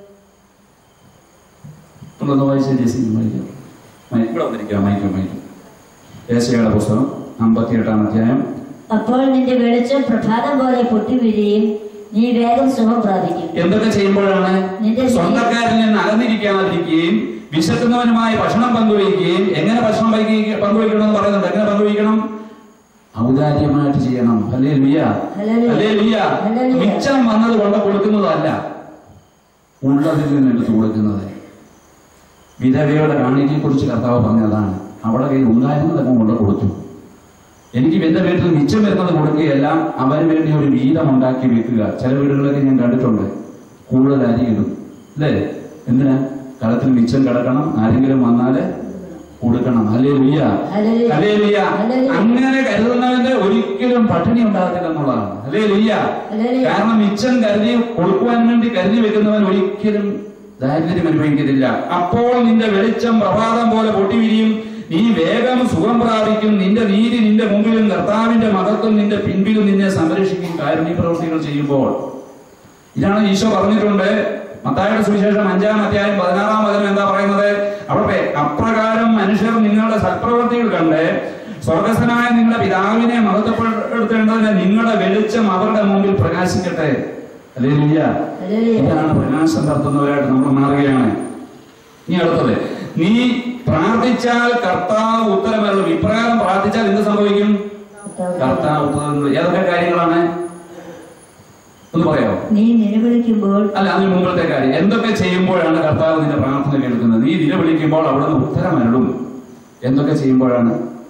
നമ്മളൊന്ന് വായിച്ച ജെസി വായിക്കാം മൈ- ഇവിടെ വന്നിരിക്കാം മൈക്കും മൈക്കും ഏശയുടെ പുസ്തകം അമ്പത്തിയെട്ടാം അധ്യായം അപ്പോൾ നിന്റെ വെളിച്ചം പ്രഭാതം പോലെ പൊട്ടിവിരിയും നീ വേഗം സുഖം പ്രാപിക്കും എന്തൊക്കെ ചെയ്യുമ്പോഴാണ് നിന്റെ സ്വന്തക്കാരിൽ നിന്ന് അകന്നിരിക്കാതിരിക്കുകയും വിശക്കുന്നവനുമായി ഭക്ഷണം പങ്കുവയ്ക്കുകയും എങ്ങനെ ഭക്ഷണം പങ്കുവയ്ക്ക- പങ്കുവയ്ക്കണമെന്ന് പറയുന്നുണ്ട് എങ്ങനെ പങ്കുവയ്ക്കണം ഔദാര്യമായിട്ട് ചെയ്യണം അല്ലേ ലിയ ഹല്ലേലൂയ. അല്ലേ ലിയ ഹല്ലേലൂയ. മിച്ചം വന്നത് കൊണ്ട് കൊടുക്കുന്നതല്ല ഉള്ളതിൽ നിന്ന് എടുത്തു കൊടുക്കുന്നത് വിധവയുടെ കാണിക്കയെ കുറിച്ച് കർത്താവ് പറഞ്ഞതാണ് അവളുടെ കയ്യിൽ ഉണ്ടായിരുന്നതൊക്കെ കൊണ്ട് കൊടുത്തു എനിക്ക് എന്റെ വീട്ടിൽ മിച്ചം വരുന്നത് കൊടുക്കുകയല്ല അവന് വേണ്ടി ഒരു വീതം ഉണ്ടാക്കി വെക്കുക ചില വീടുകളൊക്കെ ഞാൻ കണ്ടിട്ടുണ്ട് കൂടുതൽ അരി ഇടും അല്ലേ എന്തിനാ കളത്തിൽ മിച്ചം കിടക്കണം ആരെങ്കിലും വന്നാല് കൊടുക്കണം അല്ലേ ലിയ ഹല്ലേലൂയ. അല്ലേ ലിയ ഹല്ലേലൂയ. അങ്ങനെ കരുതുന്നവന്റെ ഒരിക്കലും പട്ടിണി ഉണ്ടാകത്തില്ല എന്നുള്ളതാണ് അല്ലേ ലിയ ഹല്ലേലൂയ. കാരണം മിച്ചം കരുതി കൊടുക്കുവാൻ വേണ്ടി കരുതി വെക്കുന്നവൻ ഒരിക്കലും ദാരിദ്ര്യം അനുഭവിക്കത്തില്ല അപ്പോൾ നിന്റെ വെളിച്ചം പ്രഭാതം പോലെ പൊട്ടിവിരിയും നീ വേഗം സുഖം പ്രാപിക്കും നിന്റെ നീതി നിന്റെ മുമ്പിലും കർത്താവിന്റെ മഹത്വം നിന്റെ പിൻപിലും നിന്നെ സംരക്ഷിക്കും കാരുണ്യ പ്രവൃത്തികൾ ചെയ്യുമ്പോൾ ഇതാണ് ഈശോ പറഞ്ഞിട്ടുണ്ട് മത്തായുടെ സുവിശേഷം അഞ്ചാം അധ്യായം പതിനാറാം വചനം എന്താ പറയുന്നത് അവിടെ അപ്രകാരം മനുഷ്യർ നിങ്ങളുടെ സൽപ്രവൃത്തികൾ കണ്ട് സ്വർഗസ്ഥനായ നിങ്ങളുടെ പിതാവിനെ മഹത്വപ്പെടുത്തേണ്ടതിന് നിങ്ങളുടെ വെളിച്ചം അവരുടെ മുമ്പിൽ പ്രകാശിക്കട്ടെ അല്ലേ ഹല്ലേലൂയ. ഇതാണ് പ്രകാശം നടത്തുന്നവരായിട്ട് നമ്മൾ മാറുകയാണ് ഇനി അടുത്തത് നീ പ്രാർത്ഥിച്ചാൽ കർത്താവ് ഉത്തരമരുളും ഇപ്രകാരം പ്രാർത്ഥിച്ചാൽ എന്ത് സംഭവിക്കും കർത്താവ് ഉത്തരം ഏതൊക്കെ കാര്യങ്ങളാണ് ഒന്ന് പറയാമോ നീ നിലവിളിക്കുമ്പോൾ അല്ല അതിന് മുമ്പത്തെ കാര്യം എന്തൊക്കെ ചെയ്യുമ്പോഴാണ് കർത്താവ് നിന്റെ പ്രാർത്ഥന കേൾക്കുന്നത് നീ നിലവിളിക്കുമ്പോൾ അവിടെ നിന്ന് ഉത്തരമരുളും എന്തൊക്കെ ചെയ്യുമ്പോഴാണ്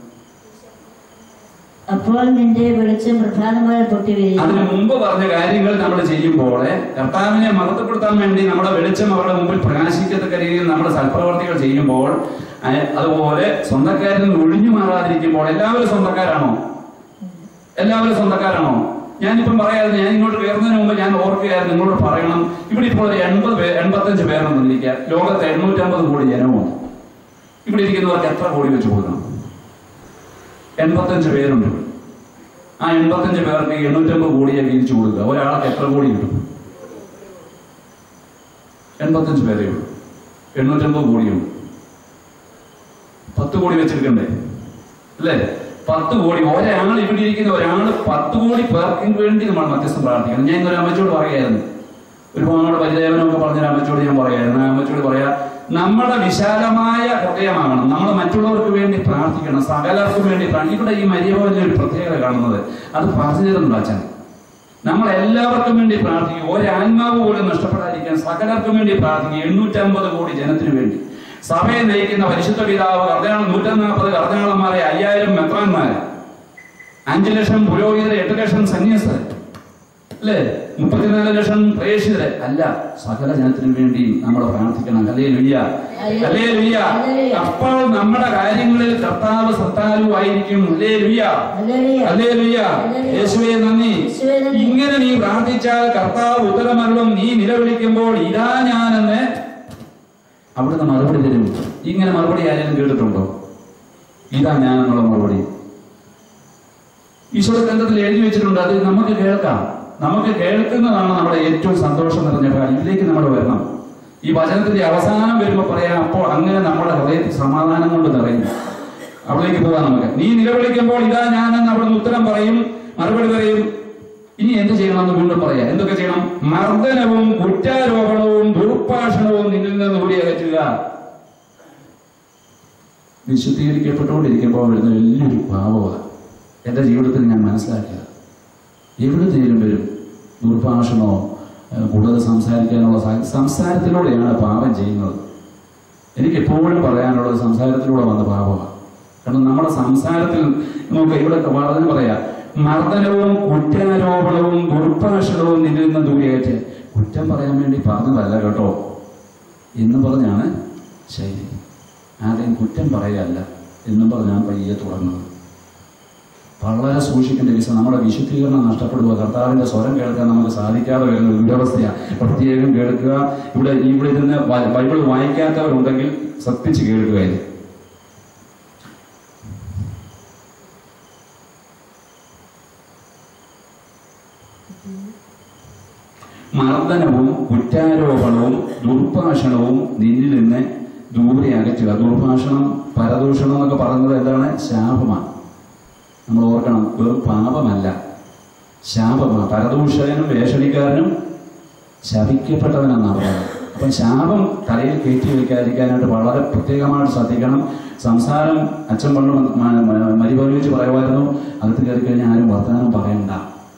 അപ്പോൾ നിന്റെ വെളിച്ചം പ്രഭാതം പോലെ പൊട്ടിവിരിയും അതിന് മുമ്പ് പറഞ്ഞ കാര്യങ്ങൾ നമ്മൾ ചെയ്യുമ്പോൾ കർത്താവിനെ മഹത്വപ്പെടുത്താൻ വേണ്ടി നമ്മുടെ വെളിച്ചം അവരുടെ മുമ്പിൽ പ്രകാശിക്കത്തക്ക രീതിയിൽ നമ്മുടെ സൽപ്രവർത്തികൾ ചെയ്യുമ്പോൾ അയ- അതുപോലെ സ്വന്തക്കാരിൽ നിന്ന് ഒഴിഞ്ഞു മാറാതിരിക്കുമ്പോൾ എല്ലാവരും സ്വന്തക്കാരാണോ എല്ലാവരും സ്വന്തക്കാരാണോ ഞാനിപ്പം പറയാതെ ഞാൻ ഇങ്ങോട്ട് കയറുന്നതിന് മുമ്പ് ഞാൻ ഓർക്കുകയായിരുന്നു നിങ്ങളോട് പറയണം ഇവിടെ ഇപ്പോൾ ഒരു എൺപത് പേര് എൺപത്തഞ്ച് പേരുണ്ടെന്നിരിക്കുക ലോകത്ത് എണ്ണൂറ്റമ്പത് കോടി ജനമുണ്ട് ഇവിടെ ഇരിക്കുന്നവർക്ക് എത്ര കോടി വെച്ച് കൊടുക്കണം എൺപത്തഞ്ച് പേരുണ്ട് ഇവിടെ. ആ എൺപത്തഞ്ച് പേർക്ക് എണ്ണൂറ്റമ്പത് കോടിയെ വീതിച്ചു കൊടുക്കുക ഒരാൾക്ക് എത്ര കോടി കിട്ടും എൺപത്തഞ്ച് പേരേ ഉള്ളൂ എണ്ണൂറ്റമ്പത് കോടിയുണ്ട് പത്ത് കോടി വെച്ചെടുക്കണ്ടേ അല്ലേ പത്ത് കോടി ഒരാൾ ഇവിടെ ഇരിക്കുന്ന ഒരാൾ പത്ത് കോടി പേർക്ക് വേണ്ടി നമ്മൾ മധ്യസ്ഥം പ്രാർത്ഥിക്കണം ഞാൻ ഇന്നൊരു അമ്മച്ചോട് പറയായിരുന്നു ഒരുപാട് പരിദേവനമൊക്കെ പറഞ്ഞ ഒരു അമ്മച്ചോട് ഞാൻ പറയായിരുന്നു ആ അമ്മച്ചോട് പറയാ നമ്മുടെ വിശാലമായ ഹൃദയമാകണം നമ്മൾ മറ്റുള്ളവർക്ക് വേണ്ടി പ്രാർത്ഥിക്കണം സകലർക്കും വേണ്ടി പ്രാർത്ഥി- ഇവിടെ ഈ മരിയപോലെ ഒരു പ്രത്യേകത കാണുന്നത് അത് പ്രാർത്ഥിച്ചിട്ടുണ്ട് അച്ഛൻ നമ്മൾ എല്ലാവർക്കും വേണ്ടി പ്രാർത്ഥിക്കും ഒരു ആത്മാവ് പോലും നഷ്ടപ്പെടാതിരിക്കാൻ സകലർക്കും വേണ്ടി പ്രാർത്ഥിക്കും എണ്ണൂറ്റമ്പത് കോടി ജനത്തിനു വേണ്ടി സഭയെ നയിക്കുന്ന പരിശുദ്ധ പിതാവ് കർദ്ദനാൾ നൂറ്റി നാൽപ്പത് കർദ്ദനാളന്മാരെ അയ്യായിരം മെത്രാന്മാരെ അഞ്ചു ലക്ഷം പുരോഹിതരെ എട്ട് ലക്ഷം സന്യസ്തരെ അല്ലേ മുപ്പത്തിനാല് ലക്ഷം പ്രേക്ഷിതരെ അല്ല സകല ജനത്തിനു വേണ്ടി നമ്മൾ പ്രാർത്ഥിക്കണം അല്ലേ ലുയ്യ അല്ലേ ലുയ്യ അപ്പോൾ നമ്മുടെ കാര്യങ്ങളിൽ കർത്താവ് ശ്രദ്ധാലുവായിരിക്കും അല്ലേ ലുയ്യ ഹല്ലേലൂയ. അല്ലേ ലുയ്യ യേശുവേ നന്ദി യേശുവേ നന്ദി. ഇങ്ങനെ നീ പ്രാർത്ഥിച്ചാൽ കർത്താവ് ഉത്തരമരുളും നീ നിലവിളിക്കുമ്പോൾ ഇതാ ഞാനെന്ന് അവിടുന്ന് മറുപടി തരും ഇങ്ങനെ മറുപടി ആരെങ്കിലും കേട്ടിട്ടുണ്ടോ ഇതാ ഞാനെന്നുള്ള മറുപടി ഈശോ ഗ്രന്ഥത്തിൽ എഴുതി വെച്ചിട്ടുണ്ട് അത് നമുക്ക് കേൾക്കാം നമുക്ക് കേൾക്കുന്നതാണ് നമ്മുടെ ഏറ്റവും സന്തോഷം നിറഞ്ഞ കാര്യം ഇതിലേക്ക് നമ്മൾ വരണം ഈ വചനത്തിന്റെ അവസാനം വരുമ്പോൾ പറയാം അപ്പോൾ അങ്ങനെ നമ്മുടെ ഹൃദയത്തിൽ സമാധാനം കൊണ്ട് നിറയും അവിടേക്ക് പോകാം നമുക്ക് നീ നിലവിളിക്കുമ്പോൾ ഇതാ ഞാനെന്ന് അവിടുന്ന് ഉത്തരം പറയും മറുപടി പറയും ഇനി എന്ത് ചെയ്യണമെന്ന് വീണ്ടും പറയാം എന്തൊക്കെ ചെയ്യണം മർദ്ദനവും കുറ്റാരോപണവും ദുർഭാഷണവും നിന്നിൽ നിന്ന് കൂടി അകറ്റുക വിശുദ്ധീകരിക്കപ്പെട്ടുകൊണ്ടിരിക്കുമ്പോൾ വരുന്ന വലിയൊരു പാവമാണ് എൻ്റെ ജീവിതത്തിൽ ഞാൻ മനസ്സിലാക്കിയത് എവിടുന്നേലും വരും ദുർഭാഷണോ ഏഹ് കൂടുതൽ സംസാരിക്കാനുള്ള സാ- സംസാരത്തിലൂടെയാണ് പാപം ചെയ്യുന്നത് എനിക്ക് എപ്പോഴും പറയാനുള്ളത് സംസാരത്തിലൂടെ വന്ന പാപമാണ് കാരണം നമ്മുടെ സംസാരത്തിൽ നമുക്ക് ഇവിടെ വളരെ പറയാം മർദ്ദനവും കുറ്റാരോപണവും ദുർഭാഷണവും നിന്നിൽ നിന്ന് ദൂരെയായിട്ട് കുറ്റം പറയാൻ വേണ്ടി പറഞ്ഞതല്ല കേട്ടോ എന്ന് പറഞ്ഞാണ് ശൈലി ആരെയും കുറ്റം പറയല്ല എന്നും പറഞ്ഞാണ് പയ്യെ തുടങ്ങുന്നത് വളരെ സൂക്ഷിക്കേണ്ട വിഷയം നമ്മുടെ വിശുദ്ധീകരണം നഷ്ടപ്പെടുക കർത്താവിന്റെ സ്വരം കേൾക്കാൻ നമുക്ക് സാധിക്കാതെ വരുന്ന ഒരു ദുരവസ്ഥയാണ് പ്രത്യേകം കേൾക്കുക ഇവിടെ ഇവിടെ ഇരുന്ന് ബൈ- ബൈബിൾ വായിക്കാത്തവരുണ്ടെങ്കിൽ ശ്രദ്ധിച്ച് കേൾക്കുക ഇത് മർദ്ദനവും കുറ്റാരോപണവും ദുർഭാഷണവും നിന്നിൽ നിന്ന് ദൂരെ അകറ്റുക ദുർഭാഷണം പരദൂഷണം എന്നൊക്കെ പറയുന്നത് എന്താണ് ശാപമാണ് നമ്മൾ ഓർക്കണം വെറും പാപമല്ല ശാപമാണ് പരദൂഷകനും വേഷണിക്കാരനും ശപിക്കപ്പെട്ടവനെന്നാണ് പറയുന്നത് അപ്പം ശാപം തലയിൽ കയറ്റി വയ്ക്കാതിരിക്കാനായിട്ട് വളരെ പ്രത്യേകമായിട്ട് ശ്രദ്ധിക്കണം സംസാരം അച്ഛൻ പണ്ട് മരിപരിച്ച് പറയുമായിരുന്നു അകത്ത് കയറി കഴിഞ്ഞാൽ ആരും വർത്തമാനം പറയണ്ട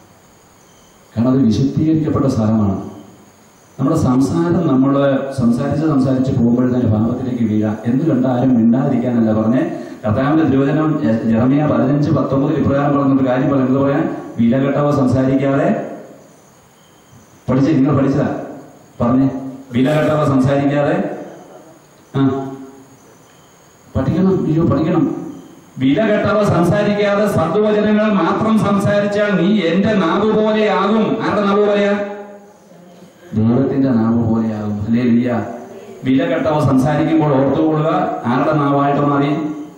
കാരണം അത് വിശുദ്ധീകരിക്കപ്പെട്ട സ്ഥലമാണ് നമ്മുടെ സംസാരം നമ്മൾ സംസാരിച്ച് സംസാരിച്ച് പോകുമ്പോഴത്തേന് ഭാവത്തിലേക്ക് വീഴാം എന്ത് കണ്ട ആരും മിണ്ടാതിരിക്കാനല്ല പറഞ്ഞേ കർത്താവിന്റെ തിരുവചനം ജെ- ജെറമിയ പതിനഞ്ച് പത്തൊമ്പതിൽ ഇപ്രകാരം പറഞ്ഞൊരു കാര്യം പറയുന്നത് പറയാൻ വിലകെട്ടവ സംസാരിക്കാതെ പഠിച്ച് നിങ്ങൾ പഠിച്ചതാ പറഞ്ഞേ വിലകെട്ടവ സംസാരിക്കാതെ ആ പഠിക്കണം അയ്യോ പഠിക്കണം വിലകെട്ടവ സംസാരിക്കാതെ സദ്വചനങ്ങൾ മാത്രം സംസാരിച്ചാൽ നീ എന്റെ നാവ് പോലെയാകും ആരുടെ നാവ് പോലെയാ ദൈവത്തിന്റെ നാവ് പോലെയാകും അല്ലേ ലിയ വിലകെട്ടവ സംസാരിക്കുമ്പോൾ ഓർത്തുകൊള്ളുക ആരുടെ നാവായിട്ട് മാറി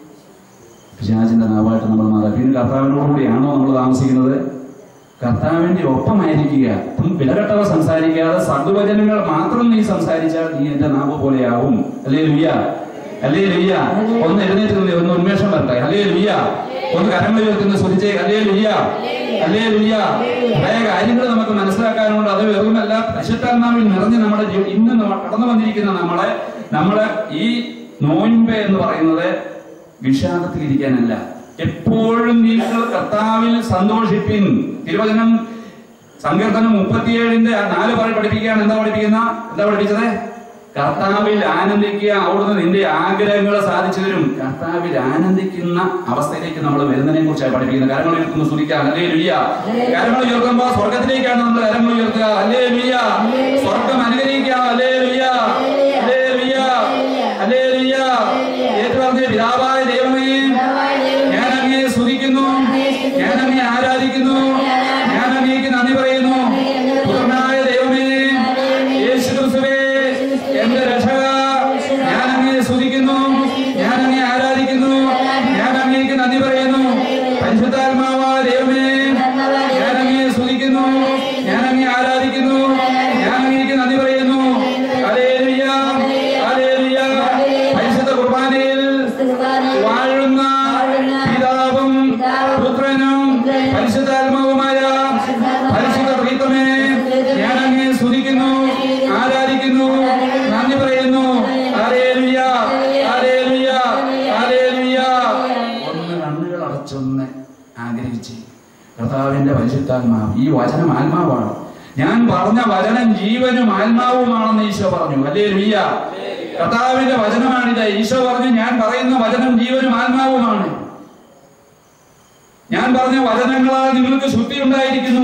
പിശാചിന്റെ നാവായിട്ട് നമ്മൾ മാറി പിന്നെ കർത്താവിനോട് കൂടിയാണോ നമ്മൾ താമസിക്കുന്നത് കർത്താവിന്റെ ഒപ്പമായിരിക്കുക ഉം, വിലകെട്ടവ സംസാരിക്കാതെ സദ്വചനങ്ങൾ മാത്രം നീ സംസാരിച്ചാൽ നീ എന്റെ നാവ് പോലെയാവും അല്ലേ ലുയ്യ അല്ലേ ലുയ്യ ഒന്ന് എഴുന്നേറ്റ് നിന്ന് ഒന്ന് ഉന്മേഷം വരട്ടെ അല്ലേ ലുയ്യ ഒന്ന് കരങ്ങൾ ഉയർത്തുന്ന സ്തുതിച്ചേ അല്ലേ ലുയ്യ അല്ലേ ലുയ്യ പല കാര്യങ്ങൾ നമുക്ക് മനസ്സിലാക്കാനുണ്ട് അത് വെറുമല്ല പരിശുദ്ധാത്മാവിൽ നിറഞ്ഞ് നമ്മുടെ ജീവ- ഇന്ന് നമ്മ- കടന്നു വന്നിരിക്കുന്ന നമ്മളെ നമ്മളെ ഈ നോൻപ് എന്ന് പറയുന്നത് വിഷാദത്തിലിരിക്കാനല്ല എപ്പോഴും നിങ്ങൾ കർത്താവിൽ സന്തോഷിപ്പിൻ തിരുവചനം സങ്കീർത്തനം മുപ്പത്തിയേഴിന്റെ ആ നാല് പറ പഠിപ്പിക്കുകയാണ് എന്താ പഠിപ്പിക്കുന്ന എന്താ പഠിപ്പിച്ചത് കർത്താവിൽ ആനന്ദിക്കുക അവിടുന്ന് നിന്റെ ആഗ്രഹങ്ങൾ സാധിച്ചു തരും കർത്താവിൽ ആനന്ദിക്കുന്ന അവസ്ഥയിലേക്ക് നമ്മൾ വരുന്നതിനെ കുറിച്ചാണ് പഠിപ്പിക്കുന്നത് കരങ്ങൾ ഉയർത്തുന്നു സ്തുതിക്കാം അല്ലേ ലുയ്യ കരങ്ങൾ ഉയർത്തുമ്പോ സ്വർഗത്തിലേക്കാണ് നമ്മൾ കരങ്ങൾ ഉയർത്തുക അല്ലേ ലുയ്യ സ്വർഗം അനുഗ്രഹിക്കാം അല്ലേ ലുയ്യ അല്ലേ ലുയ്യ അല്ലേ ലുയ്യ ഏറ്റുപറഞ്ഞ പിതാവായ ദൈവമേ ഞാൻ അങ്ങയെ സ്തുതിക്കുന്നു ഞാൻ അങ്ങയെ ആരാധിക്കുന്നു ഞാൻ അങ്ങേക്ക് നന്ദി പറയുന്നു പുത്രനായ ദൈവമേ യേശു ക്രിസ്തുവേ എന്റെ രക്ഷക ഞാൻ അങ്ങയെ സ്തുതിക്കുന്നു ഞാൻ അങ്ങയെ ആരാധിക്കുന്നു ഞാൻ അങ്ങേക്ക് നന്ദി പറയുന്നു പരിശുദ്ധാത്മാവായ ദൈവമേ ഞാൻ അങ്ങയെ സ്തുതിക്കുന്നു ഞാൻ അങ്ങയെ ആരാധിക്കുന്നു ഞാൻ അങ്ങേക്ക് നന്ദി പറയുന്നു ഹല്ലേലൂയ ഹല്ലേലൂയ പരിശുദ്ധ കുർബാനയിൽ വാഴുന്ന പിതാവും പുത്രനും പരിശുദ്ധാത്മാവുമായ പരിശുദ്ധ പ്രീതമേ ഞാൻ അങ്ങേ സ്തുതിക്കുന്നു ആരാധിക്കുന്നു നന്ദി പറയുന്നു ഹല്ലേലൂയ ഹല്ലേലൂയ ഹല്ലേലൂയ ഒന്ന് കണ്ണുകൾ അടച്ചൊന്ന് ആഗ്രഹിച്ച് കർത്താവിന്റെ പരിശുദ്ധാത്മാവ് ഈ വചനം ആത്മാവാണ് ഞാൻ പറഞ്ഞ വചനം ജീവനും ആത്മാവുമാണെന്ന് ഈശോ പറഞ്ഞു അല്ലേ ലുയ്യ കർത്താവിന്റെ വചനമാണിത് ഈശോ പറഞ്ഞു ഞാൻ പറയുന്ന വചനം ജീവനും ആത്മാവുമാണ് ഞാൻ പറഞ്ഞ വചനങ്ങളാൽ നിങ്ങൾക്ക് ശുദ്ധി ഉണ്ടായിരിക്കുന്നു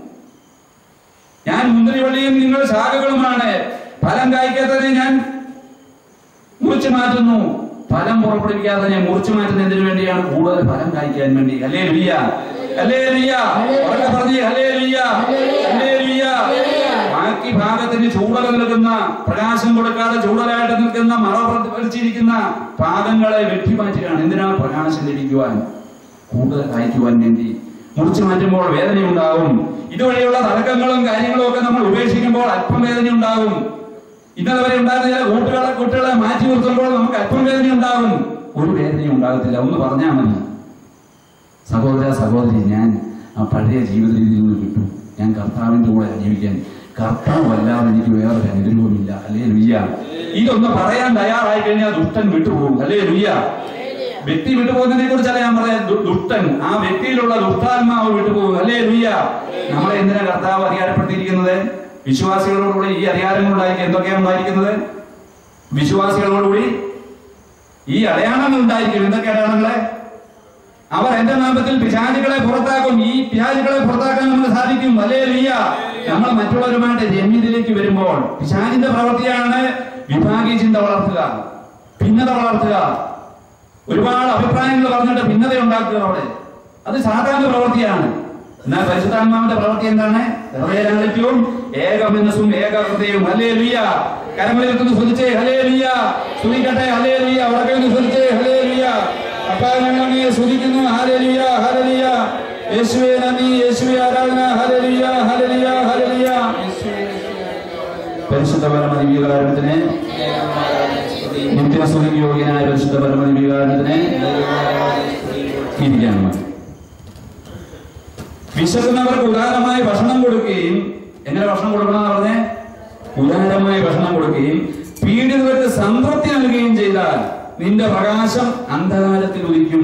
ഞാൻ മുന്തിരിവള്ളിയും നിങ്ങൾ ശാഖകളുമാണ് ഫലം കായ്ക്കാത്തതിനെ ഞാൻ മുറിച്ചു മാറ്റുന്നു ഫലം പുറപ്പെടുവിക്കാതെ ഞാൻ മുറിച്ചു മാറ്റുന്ന എന്തിനു വേണ്ടിയാണ് കൂടുതൽ ഫലം കായ്ക്കാൻ വേണ്ടി അല്ലേ ലുയ്യ അല്ലേ ലുയ്യ ഉറക്കെ പറഞ്ഞേ അല്ലേ ലുയ്യ അല്ലേ ലുയ്യ ബാക്കി ഭാഗത്തിന് ചൂടല നിൽക്കുന്ന പ്രകാശം കൊടുക്കാതെ ചൂടലായിട്ട് നിൽക്കുന്ന മറ വലിച്ചിരിക്കുന്ന ഭാഗങ്ങളെ വെട്ടിമാറ്റുകയാണ് എന്തിനാണ് പ്രകാശം ലഭിക്കുവാൻ കൂടുതൽ കായ്ക്കുവാൻ വേണ്ടി മുറിച്ചു മാറ്റുമ്പോൾ വേദനയുണ്ടാവും ഇതുവഴിയുള്ള തർക്കങ്ങളും കാര്യങ്ങളും ഒക്കെ നമ്മൾ ഉപേക്ഷിക്കുമ്പോൾ അല്പം വേദന ഉണ്ടാവും ഇന്നലെ വരെ ഉണ്ടായിരുന്ന ചില കൂട്ടുകളെ കുട്ടികളെ മാറ്റി നിർത്തുമ്പോൾ നമുക്ക് അല്പം വേദന ഉണ്ടാകും ഒരു വേദനയും ഉണ്ടാകത്തില്ല ഒന്ന് പറഞ്ഞാൽ മതി സഹോദര സഹോദരി ഞാൻ ആ പഴയ ജീവിത രീതിയിൽ നിന്ന് കിട്ടും ഞാൻ കർത്താവിന്റെ കൂടെ ജീവിക്കാൻ കർത്താവല്ലാതെ എനിക്ക് വേറൊരു അനുഗ്രഹവുമില്ല അല്ലേ ലുയ്യ ഇതൊന്ന് പറയാൻ തയ്യാറായി കഴിഞ്ഞാൽ ദുഷ്ടൻ വിട്ടുപോകും അല്ലേ ലുയ്യ വ്യക്തി വിട്ടുപോകുന്നതിനെ കുറിച്ചല്ല ഞാൻ പറയാം ദു- ദുഷ്ടൻ ആ വ്യക്തിയിലുള്ള ദുഷ്ടാത്മാവ് വിട്ടുപോകും അല്ലേ ലുയ്യ നമ്മളെ എന്തിനാ കർത്താവ് അധികാരപ്പെടുത്തിയിരിക്കുന്നത് വിശ്വാസികളോടുകൂടി ഈ അധികാരങ്ങൾ ഉണ്ടായിരിക്കും എന്തൊക്കെയാണ് ഉണ്ടായിരിക്കുന്നത് വിശ്വാസികളോടുകൂടി ഈ അടയാളങ്ങൾ ഉണ്ടായിരിക്കും എന്തൊക്കെ അടയാളങ്ങളെ അവർ എന്റെ നാമത്തിൽ പിശാചുകളെ പുറത്താക്കും ഈ പിശാചുകളെ പുറത്താക്കാൻ നമുക്ക് സാധിക്കും അല്ലേ ലിയ നമ്മൾ മറ്റുള്ളവരുമായിട്ട് രമ്യതയിലേക്ക് വരുമ്പോൾ പിശാചിന്റെ പ്രവൃത്തിയാണ് വിഭാഗീയ ചിന്ത വളർത്തുക ഭിന്നത വളർത്തുക ഒരുപാട് അഭിപ്രായങ്ങൾ പറഞ്ഞിട്ട് ഭിന്നത ഉണ്ടാക്കുക അവിടെ അത് സാധാരണ പ്രവൃത്തിയാണ് എന്നാൽ പരിശുദ്ധാത്മാവിന്റെ പ്രവൃത്തി എന്താണ് ഹൃദയലാളിത്യവും ഏകമനസ്സും ഏകഹൃദയവും ഹലേ ലിയ കരങ്ങളിൽ നിന്ന് സ്തുതിച്ചേ ഹലേ ലിയ സ്തുതിക്കട്ടെ ഹലേ ലിയ ഉറക്കെ നിന്ന് സ്തുതിച്ചേ ഹലേ ലിയ അപ്പാ ഞങ്ങൾ അങ്ങയെ സ്തുതിക്കുന്നു ഹല്ലേലൂയ ഹല്ലേലൂയ യേശുവേ നന്ദി യേശുവേ ആരാധന ഹല്ലേലൂയ ഹല്ലേലൂയ ഹല്ലേലൂയ പരിശുദ്ധ പരമദിവ്യകാരണത്തിന് നിത്യസ്തുതിക്ക് യോഗ്യനായ പരിശുദ്ധ പരമദിവ്യകാരണത്തിന് ഇരിക്കാൻ മതി വിശക്കുന്നവർക്ക് ഉദാരമായി ഭക്ഷണം കൊടുക്കുകയും എങ്ങനെ ഭക്ഷണം കൊടുക്കണം പറഞ്ഞേ ഉദാരമായി ഭക്ഷണം കൊടുക്കുകയും പീഡിതർക്ക് സംതൃപ്തി നൽകുകയും ചെയ്താൽ നിന്റെ പ്രകാശം അന്ധകാരത്തിൽ ഉദിക്കും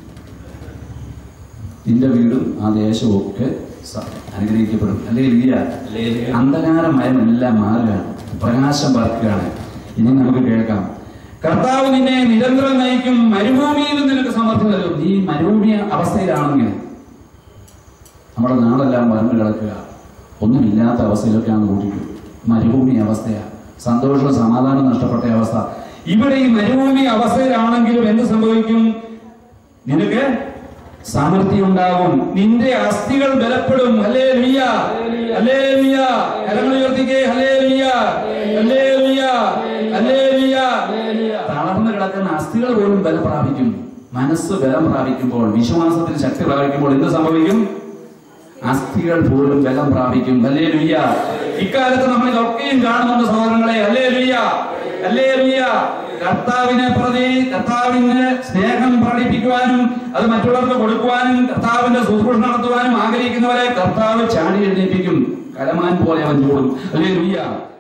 നിന്റെ വീടും ആ ദേശവും ഒക്കെ സ- അനുഗ്രഹിക്കപ്പെടും അല്ലേ ഇല്ല അന്ധകാരമയമെല്ലാം മാറുകയാണ് പ്രകാശം പറക്കുകയാണ് ഇനി നമുക്ക് കേൾക്കാം കർത്താവ് നിന്നെ നിരന്തരം നയിക്കും മരുഭൂമിയിൽ നിനക്ക് സമർത്ഥം തരും നീ മരുഭൂമി അവസ്ഥയിലാണെങ്കിൽ നമ്മുടെ നാടെല്ലാം വരണ്ട് കിടക്കുക ഒന്നുമില്ലാത്ത അവസ്ഥയിലൊക്കെയാണ് കൂട്ടിട്ടു മരുഭൂമി അവസ്ഥയാണ് സന്തോഷവും സമാധാനം നഷ്ടപ്പെട്ട അവസ്ഥ ഇവിടെ ഈ മരുഭൂമി അവസ്ഥയിലാണെങ്കിലും എന്ത് സംഭവിക്കും നിനക്ക് സമൃദ്ധി ഉണ്ടാകും നിന്റെ അസ്ഥികൾ ബലപ്പെടും ഹലേ ലിയ ഹലേ ലിയ കരങ്ങൾ ഉയർത്തിക്കേ ഹലേ ലിയ ഹലേ ലിയ ഹലേ ലിയ തളർന്നു കിടക്കുന്ന അസ്ഥികൾ പോലും ബലം പ്രാപിക്കും മനസ്സ് ബലം പ്രാപിക്കുമ്പോൾ വിശ്വാസത്തിൽ ശക്തി പ്രാപിക്കുമ്പോൾ എന്ത് സംഭവിക്കും അസ്ഥികൾ പോലും ബലം പ്രാപിക്കും അല്ലേ ലുയ്യ ഇക്കാലത്ത് നമ്മൾ ഇതൊക്കെയും കാണുന്നുണ്ട് സഹോദരങ്ങളെ അല്ലേ ലുയ്യ അല്ലേ ലുയ്യ കർത്താവിനെ പ്രതി കർത്താവിന് സ്നേഹം പ്രകടിപ്പിക്കുവാനും അത് മറ്റുള്ളവർക്ക് കൊടുക്കുവാനും കർത്താവിന്റെ ശുശ്രൂഷ നടത്തുവാനും ആഗ്രഹിക്കുന്നവരെ കർത്താവ് ചാടി എഴുന്നേൽപ്പിക്കും കലമാൻ പോലെ അവൻ ചൂടും അല്ലേ ലുയ്യ